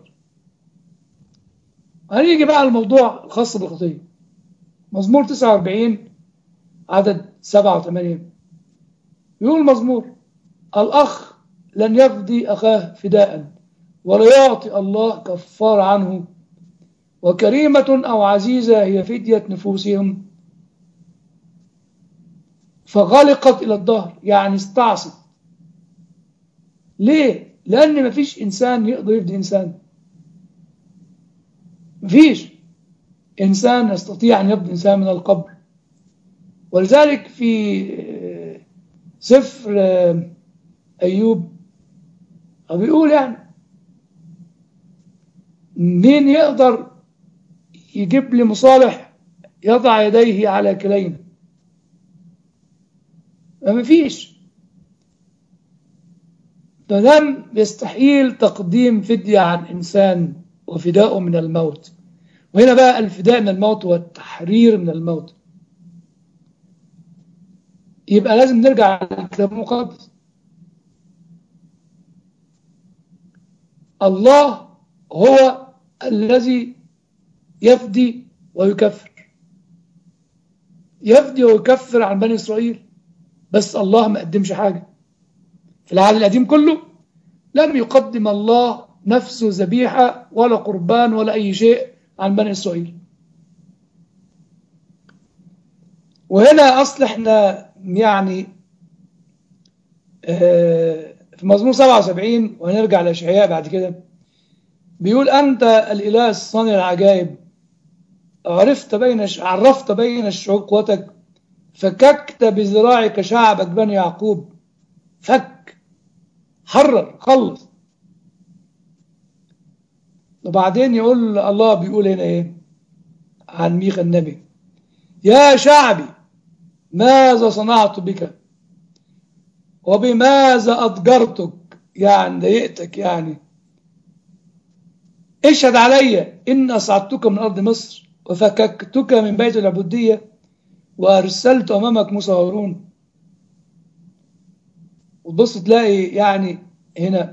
هنيجي بقى على الموضوع الخاص بالخطية مزمور 49 عدد 7 و8 يقول المزمور الأخ لن يفدي أخاه فداء ولا يعطي الله كفار عنه وكريمة أو عزيزة هي فدية نفوسهم فغلقت إلى الظهر يعني استعصت ليه؟ لأن مفيش إنسان يقدر يفدي إنسان مفيش إنسان يستطيع أن يفدي إنسان من القبر ولذلك في سفر أيوب بيقول يعني مين يقدر يجيب لي مصالح يضع يديه على كلينا ما فيش فلم يستحيل تقديم فدية عن إنسان وفداءه من الموت وهنا بقى الفداء من الموت والتحرير من الموت يبقى لازم نرجع للكتاب المقدس الله هو الذي يفدي ويكفر يفدي ويكفر عن بني إسرائيل بس الله ما قدمش حاجة في العهد القديم كله لم يقدم الله نفسه ذبيحة ولا قربان ولا أي شيء عن بني إسرائيل وهنا أصل احنا يعني في مزمور 77 وهنرجع لأشعياء بعد كده بيقول أنت الإله الصانع العجائب عرفت بين عرفت بين الشعوب قوتك فككت بذراعك شعبك بني يعقوب فك حرر خلص وبعدين يقول الله بيقول هنا ايه عن ميخا النبي يا شعبي ماذا صنعت بك وبماذا أضجرتك يعني ضايقتك يعني اشهد علي إن أصعدتك من أرض مصر وفككتك من بيت العبودية وأرسلت أمامك موسى وهارون وتبص تلاقي يعني هنا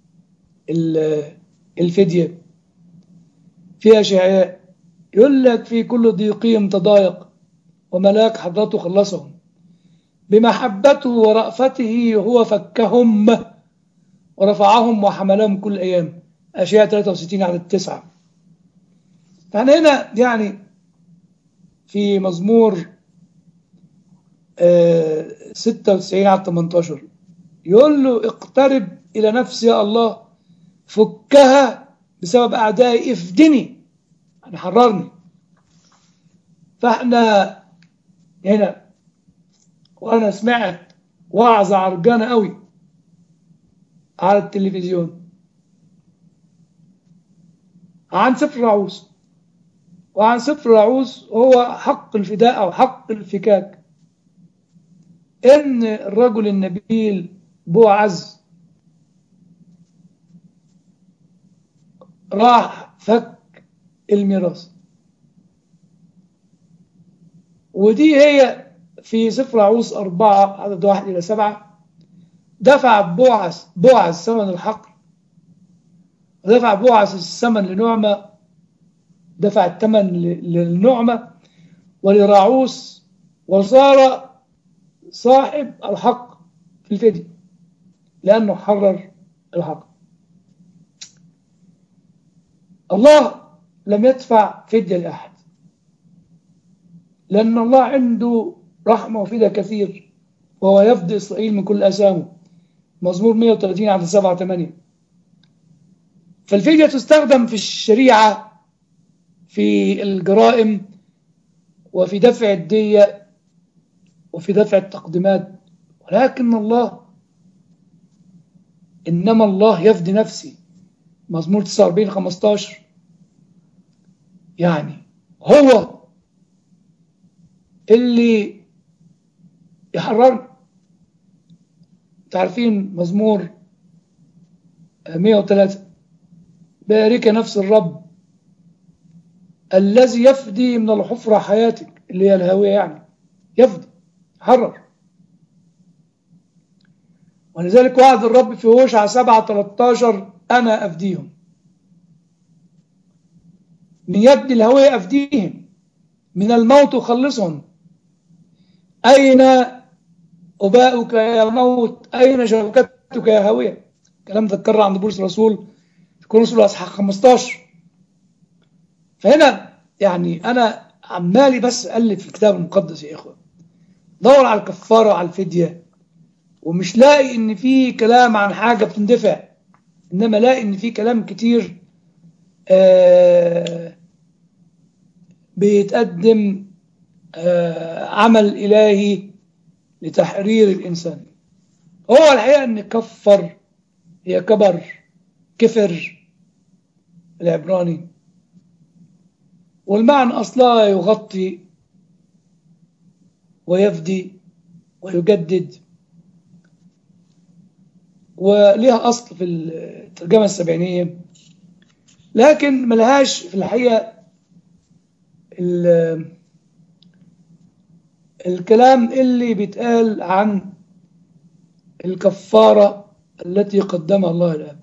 الفدية في أشعياء يقول لك في كل ضيقهم تضايق وملاك حضرته خلصهم بمحبته ورأفته هو فكهم ورفعهم وحملهم كل أيام أشياء 63 عدد 9 فاحنا هنا يعني في مزمور 96 على 18 يقول له اقترب إلى نفسي يا الله فكها بسبب أعدائي افدني يعني حررني فاحنا هنا وأنا سمعت وعظة عرجانة قوي على التلفزيون عن سفر رعوس وعن سفر رعوس هو حق الفداء أو حق الفكاك إن الرجل النبيل بوعز راح فك الميراث ودي هي في سفر عوص أربعة عدد واحد إلى سبعة دفع بوعز بوعز ثمن الحقل ودفع بوعز الثمن لنعمة دفع الثمن للنعمة ولراعوس وصار صاحب الحق في الفدية لأنه حرر الحق الله لم يدفع فدية لأحد لأن الله عنده رحمة وفدى كثير وهو يفدي إسرائيل من كل أسامه مزمور 130 عدد 7 8 فالفدية تستخدم في الشريعة في الجرائم وفي دفع الدية وفي دفع التقديمات ولكن الله إنما الله يفدي نفسي مزمور 49 15 يعني هو اللي يحررني تعرفين مزمور 103 بارك نفس الرب الذي يفدي من الحفرة حياتك اللي هي الهاوية يعني يفدي حرر ولذلك وعد الرب في هوشع 7 13 أنا أفديهم من يد الهوية أفديهم من الموت أخلصهم أين أباؤك يا موت أين شوكتك يا هوية كلام ذكر عند بولس الرسول في كورنثوس الأصحاح 15 فهنا يعني أنا عمالي بس ألف في الكتاب المقدس يا إخوة دور على الكفارة وعلى الفدية ومش لاقي ان في كلام عن حاجة بتندفع انما لاقي ان في كلام كتير آه بيتقدم آه عمل إلهي لتحرير الإنسان هو الحقيقة أن كفر هي كبر كفر العبراني والمعنى أصلها يغطي ويفدي ويجدد وليها أصل في الترجمة السبعينية لكن ملهاش في الحقيقة الكلام اللي بيتقال عن الكفارة التي قدمها الله الآب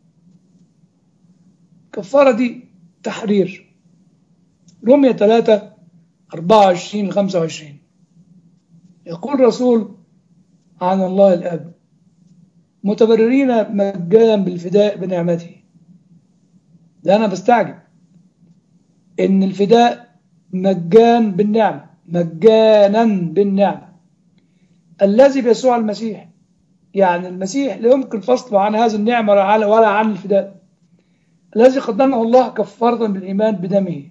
الكفارة دي تحرير رمية 3 24 25 يقول رسول عن الله الآب متبررين مجانا بالفداء بنعمته ده أنا بستعجب إن الفداء مجان بالنعمة مجانا بالنعمة الذي بيسوع المسيح يعني المسيح لا يمكن فصله عن هذه النعمة ولا عن الفداء الذي قدمه الله كفارة بالإيمان بدمه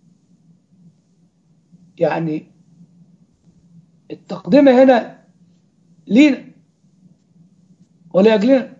يعني التقدمة هنا لينا ولأجلنا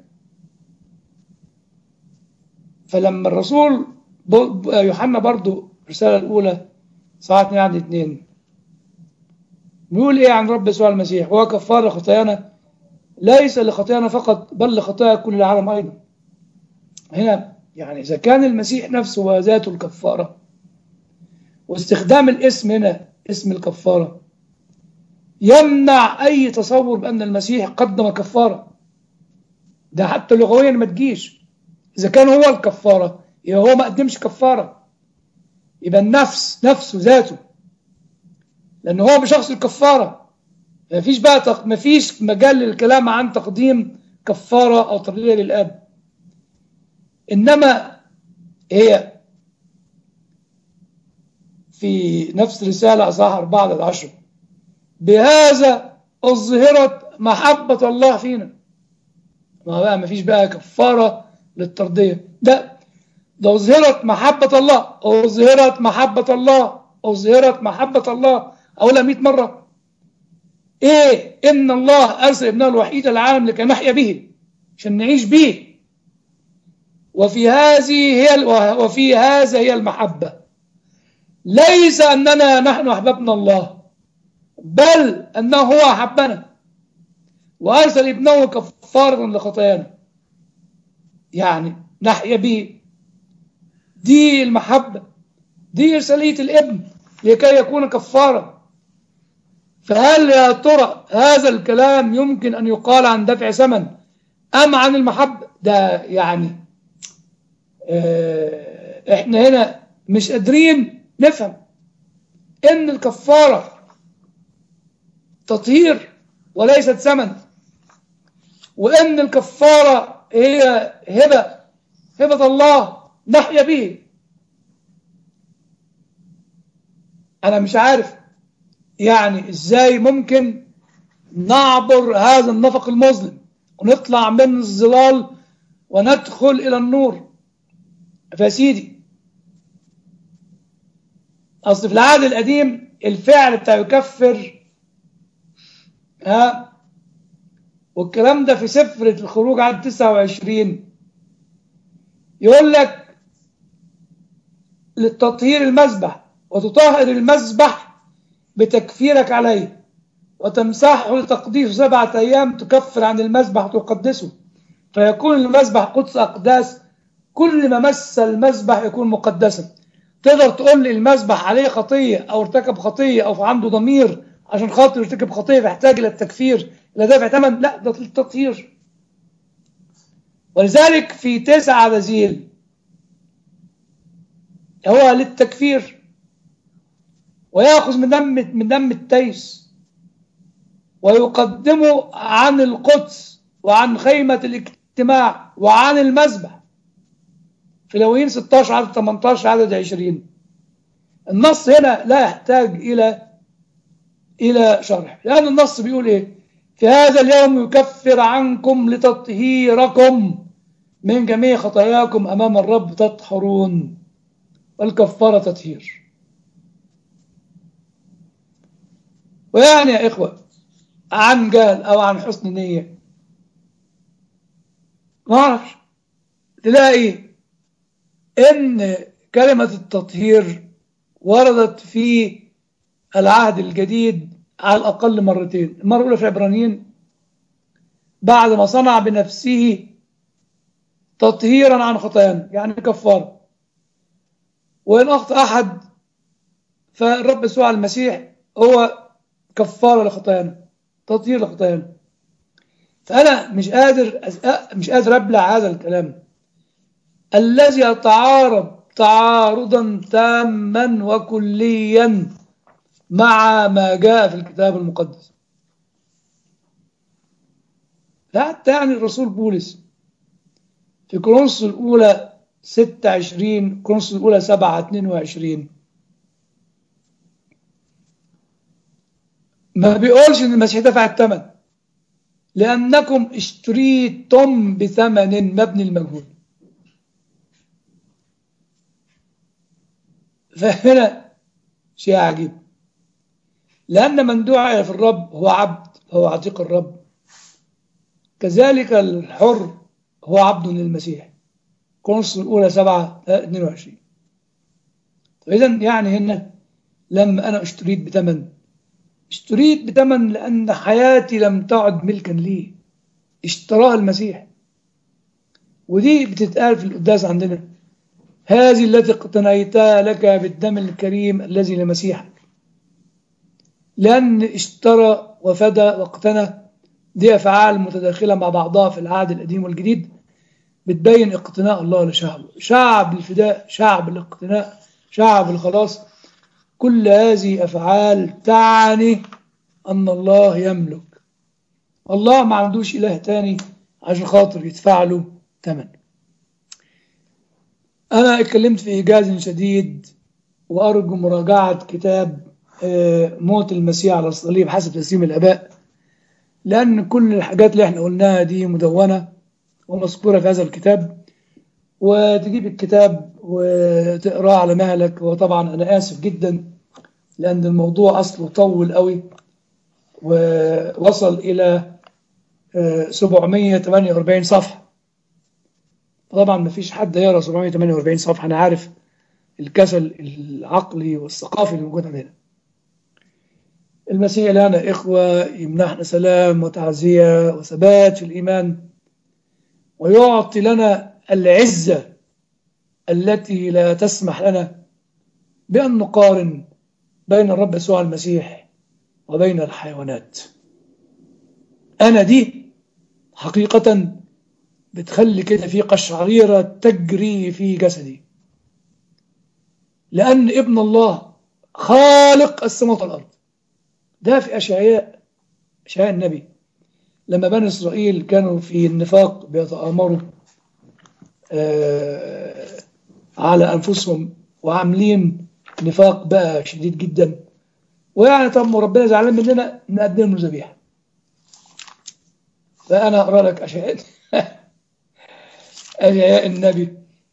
فلما الرسول يوحنا برضو الرسالة الأولى صفحة 2 عند 2 بيقول إيه عن رب يسوع المسيح هو كفار خطايانا ليس لخطايانا فقط بل لخطايا كل العالم أيضا هنا يعني إذا كان المسيح نفسه وذاته الكفارة واستخدام الاسم هنا اسم الكفارة يمنع أي تصور بأن المسيح قدم كفارة ده حتى لغويا ما تجيش إذا كان هو الكفارة يبقى هو ما قدمش كفارة يبقى النفس نفسه ذاته لأنه هو بشخص الكفارة ما فيش بقى تق... ما فيش مجال للكلام عن تقديم كفارة أو تقدير للأب إنما هي في نفس رسالة أصحاح أربعة العشر بهذا أظهرت محبة الله فينا ما بقى ما فيش بقى كفارة للترضية ده ده أظهرت محبة الله أظهرت محبة الله أظهرت محبة الله أقولها 100 مرة إيه إن الله أرسل ابنه الوحيد العالم لكي نحيا به عشان نعيش به وفي هذه هي وفي هذا هي المحبة ليس أننا نحن أحببنا الله بل أنه هو أحبنا وأرسل ابنه كفارة لخطايانا يعني نحيا به دي المحبة دي إرسالية الابن لكي يكون كفارة فهل يا ترى هذا الكلام يمكن أن يقال عن دفع ثمن أم عن المحبة ده يعني اه احنا هنا مش قادرين نفهم ان الكفارة تطهير وليست ثمن وان الكفارة هي هبة هبة الله نحيا به انا مش عارف يعني ازاي ممكن نعبر هذا النفق المظلم ونطلع من الظلال وندخل الى النور فسيدي اصل في العهد القديم الفعل بتاع يكفر ها والكلام ده في سفر الخروج عدد 29 يقول لك للتطهير المذبح وتطهر المذبح بتكفيرك عليه وتمسحه لتقديسه سبعة أيام تكفر عن المذبح وتقدسه فيكون المذبح قدس أقداس كل ما مس المذبح يكون مقدسا تقدر تقول لي المذبح عليه خطية أو ارتكب خطية أو عنده ضمير عشان خاطر يرتكب خطية فيحتاج إلى التكفير إلى دافع ثمن لا ده التطهير ولذلك في تسعة نزيل هو للتكفير ويأخذ من دم من دم التيس ويقدمه عن القدس وعن خيمة الاجتماع وعن المذبح في لوين 16 عدد 18 عدد 20 النص هنا لا يحتاج إلى إلى شرح لأن النص بيقول إيه في هذا اليوم يكفر عنكم لتطهيركم من جميع خطاياكم أمام الرب تطهرون والكفارة تطهير ويعني يا إخوة عن جهل أو عن حسن نية ما أعرفش تلاقي إن كلمة التطهير وردت في العهد الجديد على الأقل مرتين المرة الأولى في عبرانيين بعد ما صنع بنفسه تطهيرا عن خطايانا يعني كفارة وإن أخطأ أحد فالرب يسوع المسيح هو كفارة لخطايانا تطهير لخطايانا فأنا مش قادر مش قادر أبلع هذا الكلام الذي يتعارض تعارضا تاما وكليا مع ما جاء في الكتاب المقدس حتى يعني الرسول بولس في كورنثوس الأولى 26 كورنثوس الأولى 7 22 ما بيقولش إن المسيح دفع الثمن لأنكم اشتريتم بثمن مبني المجهول فهنا شيء عجيب لأن من دعا في الرب هو عبد هو عتيق الرب كذلك الحر هو عبد للمسيح كونس الأولى 7 22 فإذا يعني هنا لما أنا اشتريت بثمن اشتريت بثمن لأن حياتي لم تعد ملكا لي اشتراها المسيح ودي بتتقال في القداس عندنا هذه التي اقتنيتها لك بالدم الكريم الذي لمسيحك لأن اشترى وفدى واقتنى دي أفعال متداخلة مع بعضها في العهد القديم والجديد بتبين اقتناء الله لشعبه شعب الفداء شعب الاقتناء شعب الخلاص كل هذه أفعال تعني أن الله يملك الله ما عندوش إله تاني عشان خاطر يدفع له ثمن أنا اتكلمت في إيجاز شديد وأرجو مراجعة كتاب موت المسيح على الصليب حسب تسليم الآباء لأن كل الحاجات اللي احنا قلناها دي مدونة ومذكورة في هذا الكتاب وتجيب الكتاب وتقراه على مهلك وطبعا أنا آسف جدا لأن الموضوع أصله طول قوي ووصل إلى 748 صفحة طبعا ما فيش حد يقرا 748 صفحة أنا عارف الكسل العقلي والثقافي اللي موجود عندنا المسيح لنا إخوة يمنحنا سلام وتعزية وثبات في الإيمان ويعطي لنا العزة التي لا تسمح لنا بأن نقارن بين الرب يسوع المسيح وبين الحيوانات أنا دي حقيقة بتخلي كده في قشعريرة تجري في جسدي لأن ابن الله خالق السماوات والأرض ده في أشعياء أشعياء النبي لما بني إسرائيل كانوا في النفاق بيتآمروا آه على أنفسهم وعاملين نفاق بقى شديد جدا ويعني طب ربنا زعلان مننا نقدم له ذبيحه فأنا أقرأ لك أشعياء أشعياء النبي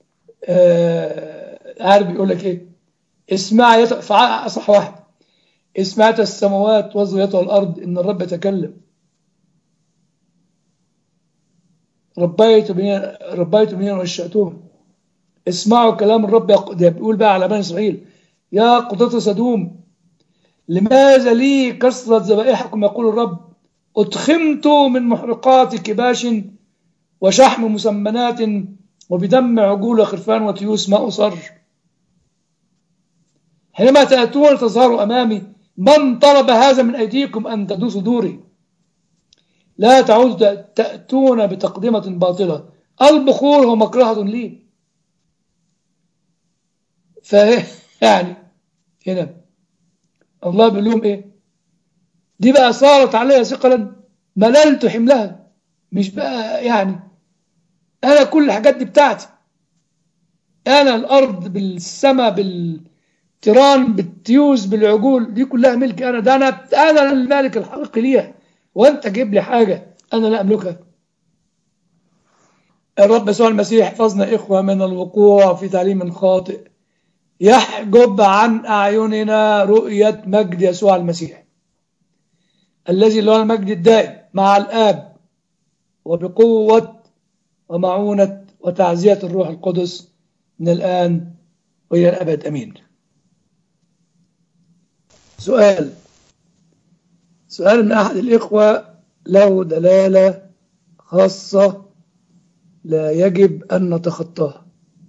آه عارف بيقول لك إيه اسمع يت... صح واحد اسمعت السماوات وزويتها الأرض إن الرب يتكلم ربيت بنين ربيت بنين وشأتهم اسمعوا كلام الرب ده بيقول بقى على بني إسرائيل يا قضاة سدوم لماذا لي كسرة ذبائحكم يقول الرب أتخمت من محرقات كباش وشحم مسمنات وبدم عجول خرفان وتيوس ما أصر حينما تأتون تظهروا أمامي من طلب هذا من أيديكم أن تدوسوا دوري لا تعودوا تأتون بتقدمة باطلة البخور هو مكرهة لي فيعني هنا الله بيقول لهم ايه دي بقى صارت عليها ثقلا مللت حملها مش بقى يعني انا كل الحاجات دي بتاعتي انا الارض بالسماء بال تيران بالتيوز بالعجول دي كلها ملكي انا ده انا انا المالك الحقيقي ليها وانت جيب لي حاجه انا لا املكها الرب يسوع المسيح حفظنا اخوه من الوقوع في تعليم خاطئ يحجب عن اعيننا رؤيه مجد يسوع المسيح الذي له المجد الدائم مع الاب وبقوه ومعونه وتعزيه الروح القدس من الان والى الابد امين سؤال سؤال من أحد الإخوة له دلالة خاصة لا يجب أن نتخطاها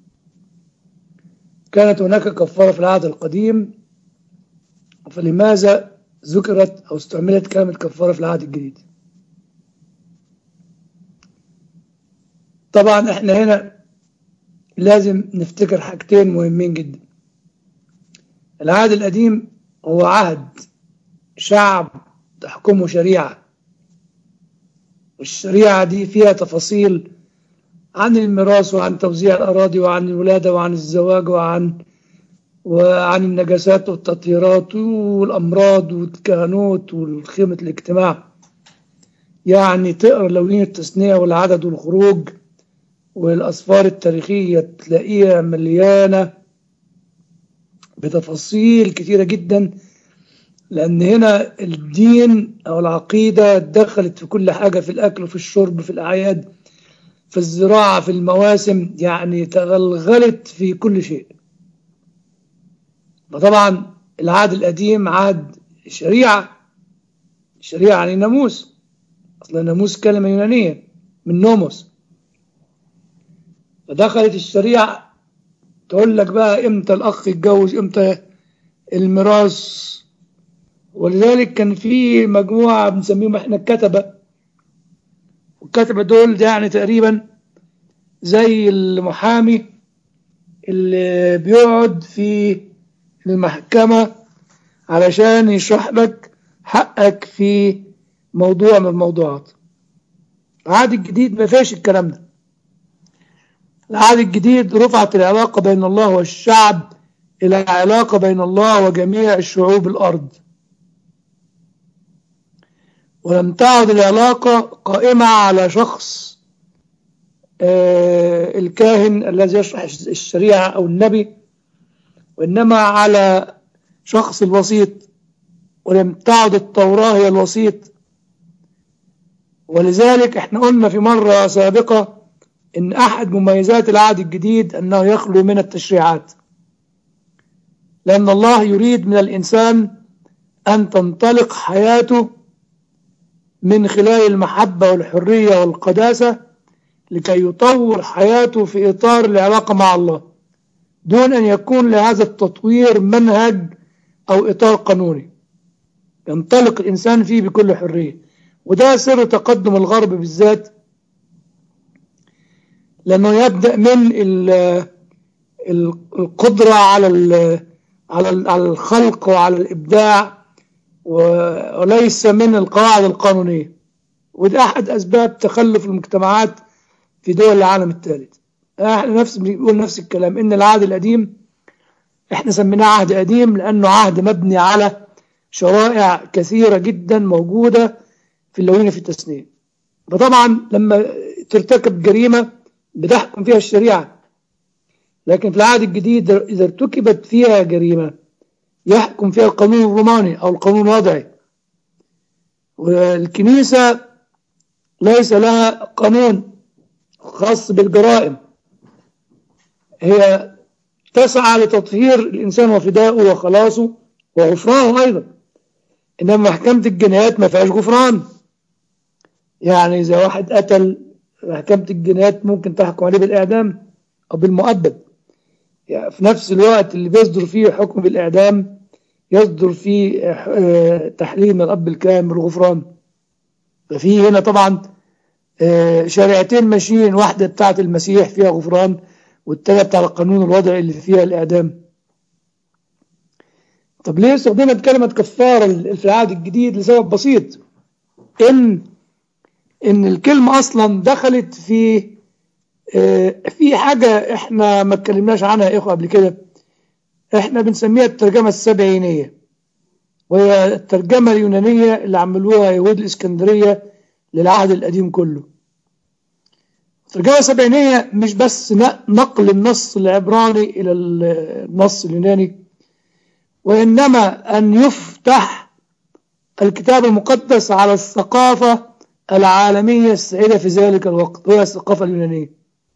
كانت هناك كفارة في العهد القديم فلماذا ذكرت أو استعملت كلمة كفارة في العهد الجديد طبعا احنا هنا لازم نفتكر حاجتين مهمين جدا العهد القديم هو عهد شعب تحكمه شريعة والشريعة دي فيها تفاصيل عن الميراث وعن توزيع الأراضي وعن الولادة وعن الزواج وعن وعن النجاسات والتطهيرات والأمراض والكهنوت والخيمة الاجتماع يعني تقرأ لوين التثنية والعدد والخروج والأسفار التاريخية تلاقيها مليانة بتفاصيل كتيرة جدا لأن هنا الدين أو العقيدة دخلت في كل حاجة في الأكل وفي الشرب في الأعياد في الزراعة في المواسم يعني تغلغلت في كل شيء فطبعا العهد القديم عهد شريعة الشريعة يعني ناموس أصلا ناموس كلمة يونانية من نوموس فدخلت الشريعة تقول لك بقى امتى الاخ يتجوز امتى الميراث ولذلك كان في مجموعه بنسميهم احنا الكتبه والكتبه دول يعني تقريبا زي المحامي اللي بيقعد في المحكمه علشان يشرح لك حقك في موضوع من الموضوعات العهد الجديد ما فيش الكلام ده العهد الجديد رفعت العلاقة بين الله والشعب إلى علاقة بين الله وجميع الشعوب الأرض ولم تعد العلاقة قائمة على شخص آه الكاهن الذي يشرح الشريعة أو النبي وإنما على شخص الوسيط ولم تعد التوراة هي الوسيط ولذلك احنا قلنا في مرة سابقة إن أحد مميزات العهد الجديد أنه يخلو من التشريعات لأن الله يريد من الإنسان أن تنطلق حياته من خلال المحبة والحرية والقداسة لكي يطور حياته في إطار العلاقة مع الله دون أن يكون لهذا التطوير منهج أو إطار قانوني ينطلق الإنسان فيه بكل حرية وده سر تقدم الغرب بالذات لأنه يبدأ من القدرة على على الخلق وعلى الإبداع وليس من القواعد القانونية وده أحد أسباب تخلف المجتمعات في دول العالم الثالث احنا نفس بنقول نفس الكلام إن العهد القديم احنا سميناه عهد قديم لأنه عهد مبني على شرائع كثيرة جدا موجودة في اللوين في التسنيم فطبعا لما ترتكب جريمة بتحكم فيها الشريعة لكن في العهد الجديد إذا ارتكبت فيها جريمة يحكم فيها القانون الروماني أو القانون الوضعي والكنيسة ليس لها قانون خاص بالجرائم هي تسعى لتطهير الإنسان وفدائه وخلاصه وغفرانه أيضا إنما محكمة الجنايات ما فيهاش غفران يعني إذا واحد قتل محكمة الجنايات ممكن تحكم عليه بالإعدام أو بالمؤبد يعني في نفس الوقت اللي بيصدر فيه حكم بالإعدام يصدر فيه تحليل من الأب الكامل بالغفران ففي هنا طبعا شريعتين ماشيين واحدة بتاعة المسيح فيها غفران والتانية بتاع القانون الوضعي اللي فيها الإعدام طب ليه استخدمت كلمة كفارة في العهد الجديد لسبب بسيط إن إن الكلمة أصلا دخلت في في حاجة إحنا ما اتكلمناش عنها يا إخوة قبل كده احنا بنسميها الترجمة السبعينية وهي الترجمة اليونانية اللي عملوها يهود الإسكندرية للعهد القديم كله الترجمة السبعينية مش بس نقل النص العبراني إلى النص اليوناني وإنما أن يفتح الكتاب المقدس على الثقافة العالمية السائدة في ذلك الوقت وهي الثقافة اليونانية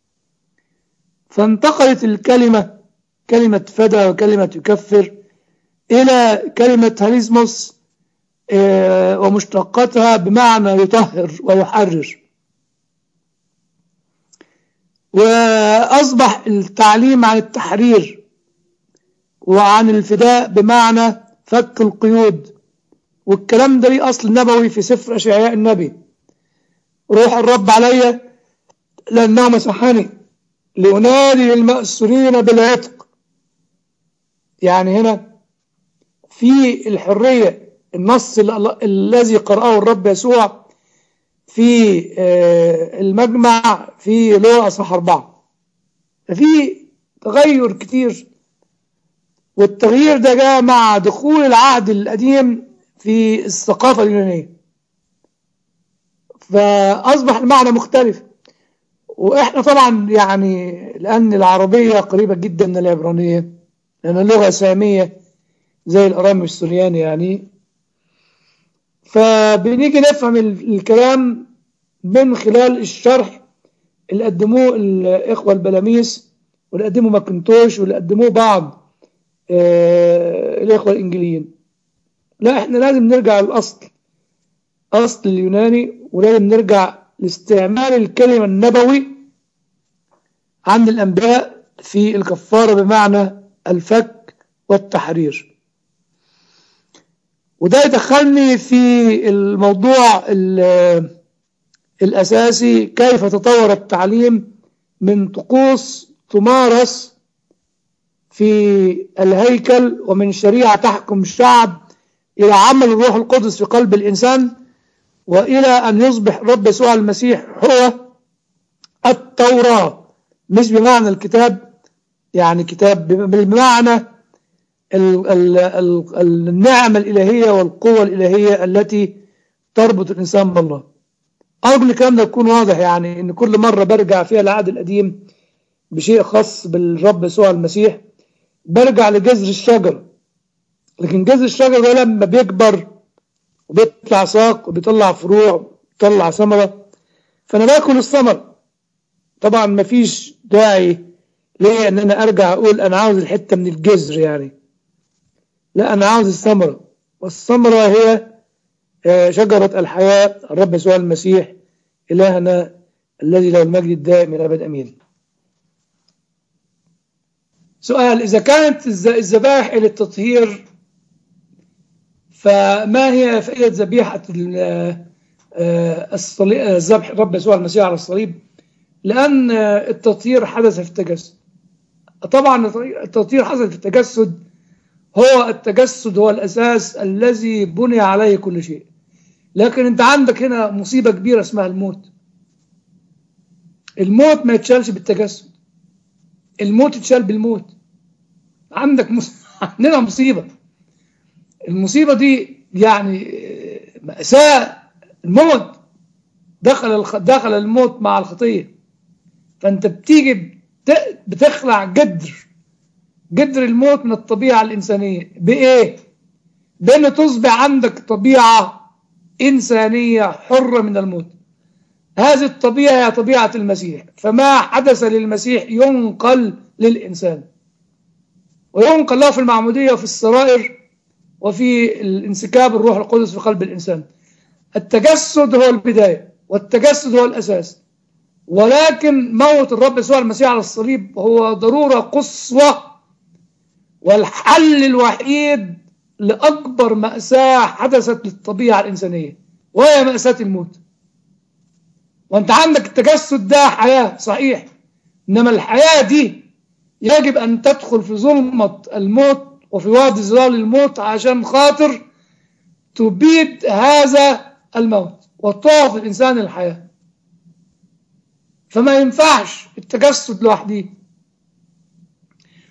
فانتقلت الكلمة كلمة فدى وكلمة يكفر إلى كلمة هاليزموس ومشتقاتها بمعنى يطهر ويحرر وأصبح التعليم عن التحرير وعن الفداء بمعنى فك القيود والكلام ده ليه أصل نبوي في سفر أشعياء النبي روح الرب علي لأنه مسحني لأنادي المأسورين بالعتق يعني هنا في الحرية النص الذي قرأه الرب يسوع في المجمع في لوقا أصحاح أربعة ففي تغير كتير والتغيير ده جاء مع دخول العهد القديم في الثقافة اليونانية فأصبح المعنى مختلف وإحنا طبعا يعني لأن العربية قريبة جدا من العبرانية لأن لغة سامية زي الأرامي السورياني يعني فبنيجي نفهم الكلام من خلال الشرح اللي قدموه الإخوة البلاميس واللي قدموه ماكنتوش واللي قدموه بعض آه الإخوة الإنجليين لا إحنا لازم نرجع للأصل أصل اليوناني ولازم نرجع لاستعمال الكلمة النبوي عند الأنبياء في الكفارة بمعنى الفك والتحرير وده يدخلني في الموضوع الأساسي كيف تطور التعليم من طقوس تمارس في الهيكل ومن شريعة تحكم الشعب إلى عمل الروح القدس في قلب الإنسان وإلى أن يصبح الرب يسوع المسيح هو التوراة مش بمعنى الكتاب يعني كتاب بمعنى النعمة الإلهية والقوة الإلهية التي تربط الإنسان بالله أرجو أن الكلام ده يكون واضح يعني إن كل مرة برجع فيها العهد القديم بشيء خاص بالرب يسوع المسيح برجع لجذر الشجر لكن جذر الشجر ده لما بيكبر وبيطلع ساق وبيطلع فروع وبيطلع ثمرة فأنا باكل الثمر طبعا مفيش داعي ليه ان انا ارجع اقول انا عاوز الحته من الجذر يعني لا انا عاوز الثمره والثمره هي شجره الحياه الرب يسوع المسيح الهنا الذي له المجد الدائم الى ابد امين سؤال اذا كانت الذبائح للتطهير فما هي فائده ذبيحه الذبح الرب يسوع المسيح على الصليب لأن التطهير حدث في التجسد طبعا التطهير حدث في التجسد هو التجسد هو الأساس الذي بني عليه كل شيء لكن انت عندك هنا مصيبة كبيرة اسمها الموت الموت ما يتشالش بالتجسد الموت يتشال بالموت عندك مص... عندنا مصيبة المصيبة دي يعني مأساة الموت دخل الخ... دخل الموت مع الخطيه فانت بتيجي بتخلع جدر جدر الموت من الطبيعة الإنسانية بإيه؟ بأن تصبح عندك طبيعة إنسانية حرة من الموت هذه الطبيعة هي طبيعة المسيح فما حدث للمسيح ينقل للإنسان وينقل له في المعمودية وفي السرائر وفي الانسكاب الروح القدس في قلب الإنسان التجسد هو البداية والتجسد هو الأساس ولكن موت الرب يسوع المسيح على الصليب هو ضرورة قصوى والحل الوحيد لأكبر مأساة حدثت للطبيعة الإنسانية وهي مأساة الموت وانت عندك التجسد ده حياة صحيح إنما الحياة دي يجب أن تدخل في ظلمة الموت وفي وادي ظلال الموت عشان خاطر تبيد هذا الموت وتعطي الإنسان الحياة فما ينفعش التجسد لوحده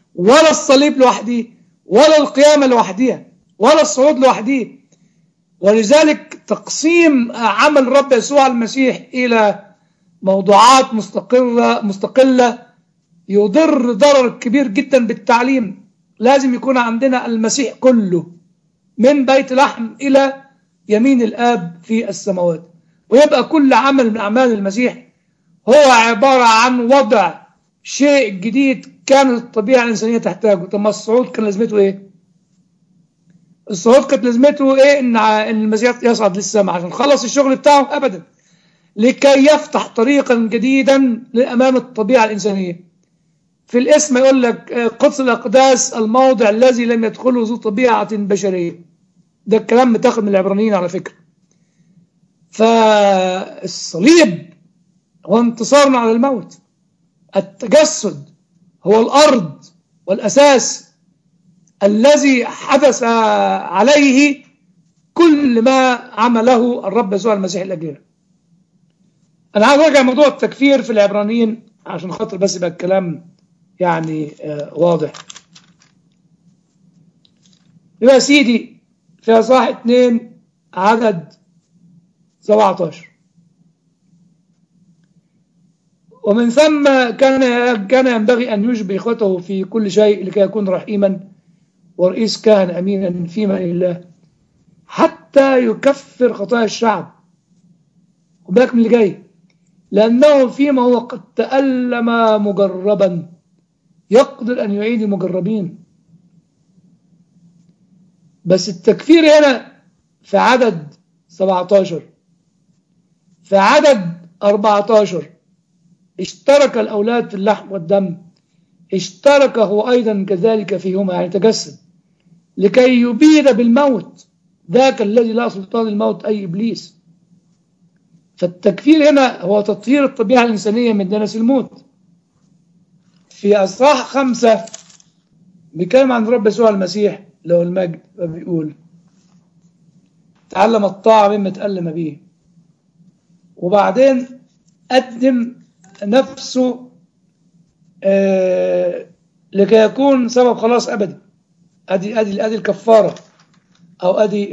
ولا الصليب لوحده ولا القيامة لوحدها ولا الصعود لوحده ولذلك تقسيم عمل الرب يسوع المسيح إلى موضوعات مستقرة مستقلة يضر ضرر كبير جدا بالتعليم لازم يكون عندنا المسيح كله من بيت لحم إلى يمين الآب في السماوات ويبقى كل عمل من أعمال المسيح هو عبارة عن وضع شيء جديد كانت الطبيعة الإنسانية تحتاجه طب ما الصعود كان لازمته إيه؟ الصعود كانت لازمته إيه؟ إن إن المسيح يصعد للسماء عشان خلص الشغل بتاعه أبدا لكي يفتح طريقا جديدا لأمام الطبيعة الإنسانية في الاسم يقول لك قدس الأقداس الموضع الذي لم يدخله ذو طبيعة بشرية ده الكلام متاخد من العبرانيين على فكرة فالصليب هو انتصارنا على الموت التجسد هو الأرض والأساس الذي حدث عليه كل ما عمله الرب يسوع المسيح الأجير أنا عايز أرجع موضوع التكفير في العبرانيين عشان خاطر بس يبقى الكلام يعني آه واضح يبقى سيدي في أصحاح 2 عدد 17 ومن ثم كان كان ينبغي أن يشبه إخوته في كل شيء لكي يكون رحيما ورئيس كاهن أمينا فيما لله حتى يكفر خطايا الشعب وبالك من اللي جاي لأنه فيما هو قد تألم مجربا يقدر أن يعيد المجربين بس التكفير هنا في عدد 17 في عدد 14 اشترك الأولاد في اللحم والدم اشترك هو أيضا كذلك فيهما يعني تجسد لكي يبيد بالموت ذاك الذي لا سلطان الموت أي إبليس فالتكفير هنا هو تطهير الطبيعة الإنسانية من دنس الموت في أصحاح خمسة بيتكلم عن رب يسوع المسيح له المجد وبيقول تعلم الطاعة مما تألم به وبعدين قدم نفسه آه لكي يكون سبب خلاص أبدي أدي أدي أدي الكفارة أو أدي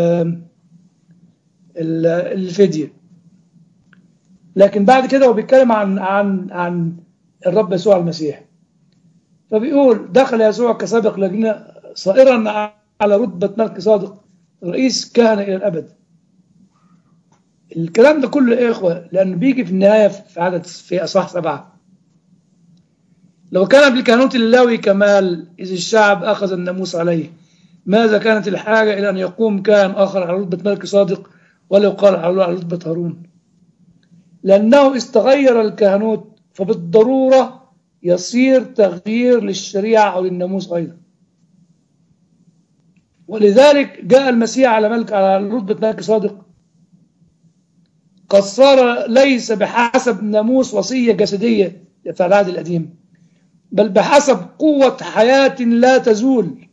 الفدية لكن بعد كده هو بيتكلم عن عن عن الرب يسوع المسيح فبيقول دخل يسوع كسابق لجنة صائرا على رتبة ملك صادق رئيس كهنة إلى الأبد الكلام ده كله يا إخوة لأنه بيجي في النهاية في عدد في أصحاح سبعة لو كان بالكهنوت اللاوي كمال إذ الشعب أخذ الناموس عليه ماذا كانت الحاجة إلى أن يقوم كاهن آخر على رتبة ملك صادق ولا يقال على رتبة هارون لأنه استغير الكهنوت فبالضرورة يصير تغيير للشريعة أو للناموس أيضا ولذلك جاء المسيح على ملك على رتبة ملك صادق قد صار ليس بحسب ناموس وصية جسدية في العهد القديم بل بحسب قوة حياة لا تزول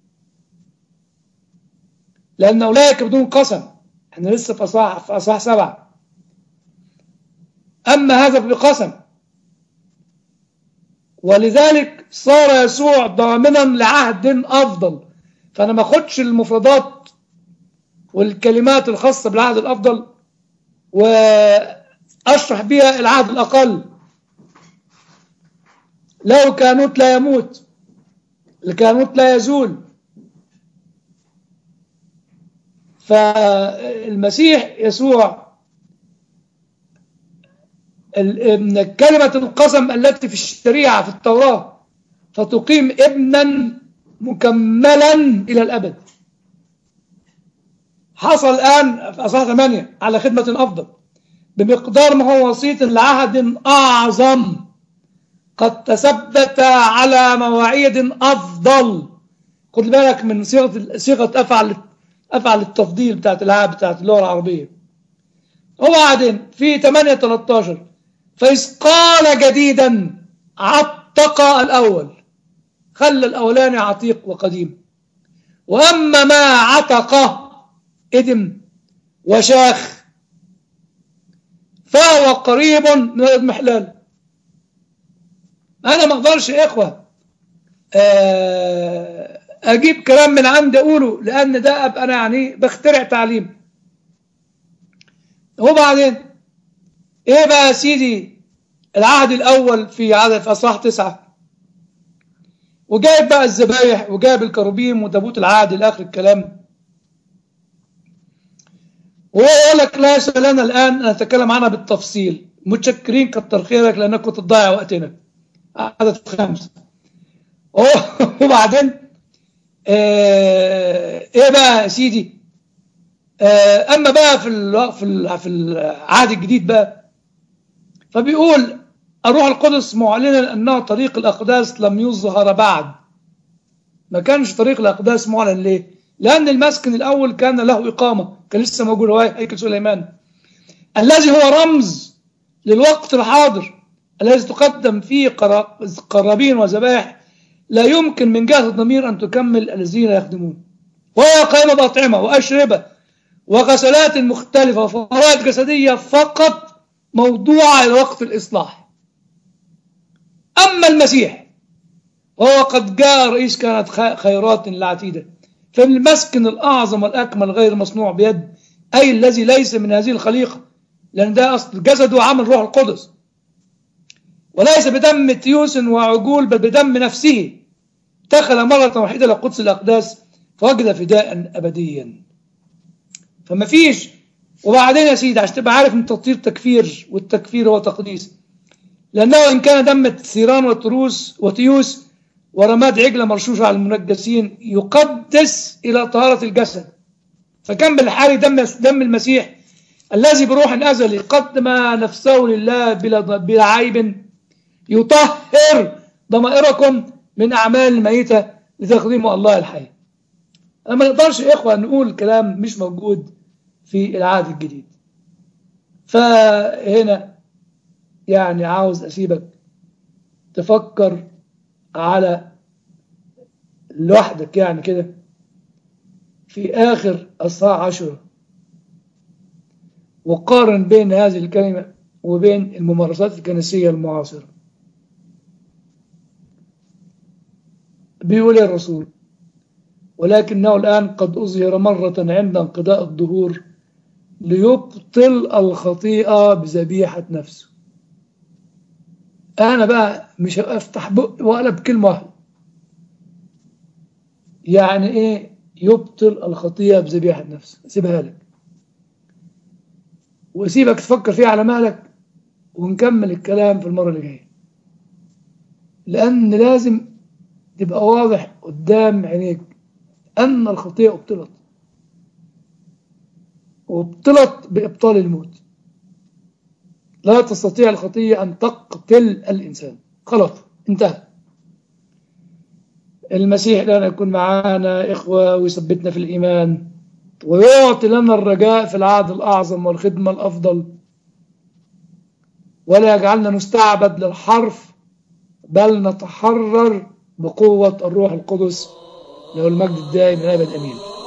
لأن أولئك بدون قسم احنا لسه في أصحاح في أصحاح سبعة أما هذا بقسم ولذلك صار يسوع ضامنا لعهد أفضل فأنا ما أخدش المفردات والكلمات الخاصة بالعهد الأفضل وأشرح بها العهد الأقل له كانوت لا يموت الكانوت لا يزول فالمسيح يسوع كلمة القسم التي في الشريعة في التوراة فتقيم ابنا مكملا إلى الأبد حصل الآن في أصحاح 8 على خدمة أفضل بمقدار ما هو وسيط لعهد أعظم قد تثبت على مواعيد أفضل خد بالك من صيغة صيغة أفعل أفعل التفضيل بتاعت العهد بتاعت اللغة العربية وبعدين في 8 13 فإذ قال جديدا عتق الأول خلى الأولاني عتيق وقديم وأما ما عتق إدم وشاخ فهو قريب من الإضمحلال أنا ما أقدرش يا إخوة آه، اجيب كلام من عندي اقوله لان ده ابقى انا يعني بخترع تعليم وبعدين ايه بقى يا سيدي العهد الاول في عدد في اصحاح تسعه وجايب بقى الذبايح وجايب الكروبيم وتابوت العهد لاخر الكلام وهو يقول لك لا يسأل لنا الان ان نتكلم عنها بالتفصيل متشكرين كتر خيرك لانك كنت تضيع وقتنا عدد خمسه وبعدين آه ايه بقى يا سيدي آه اما بقى في ال في ال في العهد الجديد بقى فبيقول الروح القدس معلنا انه طريق الاقداس لم يظهر بعد ما كانش طريق الاقداس معلن ليه لان المسكن الاول كان له اقامه كان لسه موجود هو هيكل سليمان الذي هو رمز للوقت الحاضر الذي تقدم فيه قرابين وذبائح لا يمكن من جهة الضمير أن تكمل الذين يخدمون وهي قائمة بأطعمة وأشربة وغسلات مختلفة وفوائد جسدية فقط موضوعة لوقت الإصلاح أما المسيح وهو قد جاء رئيس كانت خيرات العتيدة فالمسكن الأعظم والأكمل غير مصنوع بيد أي الذي ليس من هذه الخليقة لأن ده أصل الجسد وعمل روح القدس وليس بدم تيوس وعجول بل بدم نفسه دخل مرة واحدة إلى قدس الأقداس فوجد فداء أبديا فما فيش وبعدين يا سيدي عشان تبقى عارف ان التطهير تكفير والتكفير هو تقديس لأنه إن كان دم ثيران وتروس وتيوس ورماد عجلة مرشوشة على المنجسين يقدس إلى طهارة الجسد فكان بالحالي دم دم المسيح الذي بروح أزلي قدم نفسه لله بلا بلا عيب يطهر ضمائركم من أعمال الميتة لتخدموا الله الحي ما نقدرش يا إخوة نقول كلام مش موجود في العهد الجديد فهنا يعني عاوز أسيبك تفكر على لوحدك يعني كده في آخر أصحاح عشرة وقارن بين هذه الكلمة وبين الممارسات الكنسية المعاصرة بيقول الرسول ولكنه الآن قد أظهر مرة عند انقضاء الظهور ليبطل الخطيئة بذبيحة نفسه أنا بقى مش أفتح بق ولا بكلمة واحدة يعني إيه يبطل الخطيئة بذبيحة نفسه سيبها لك وسيبك تفكر فيها على مالك ونكمل الكلام في المرة اللي جاية لأن لازم تبقى واضح قدام عينيك أن الخطيئة ابطلت وابطلت بإبطال الموت لا تستطيع الخطية أن تقتل الإنسان خلاص انتهى المسيح لنا يكون معانا إخوة ويثبتنا في الإيمان ويعطي لنا الرجاء في العهد الأعظم والخدمة الأفضل ولا يجعلنا نستعبد للحرف بل نتحرر بقوة الروح القدس له المجد الدائم من أبد أمين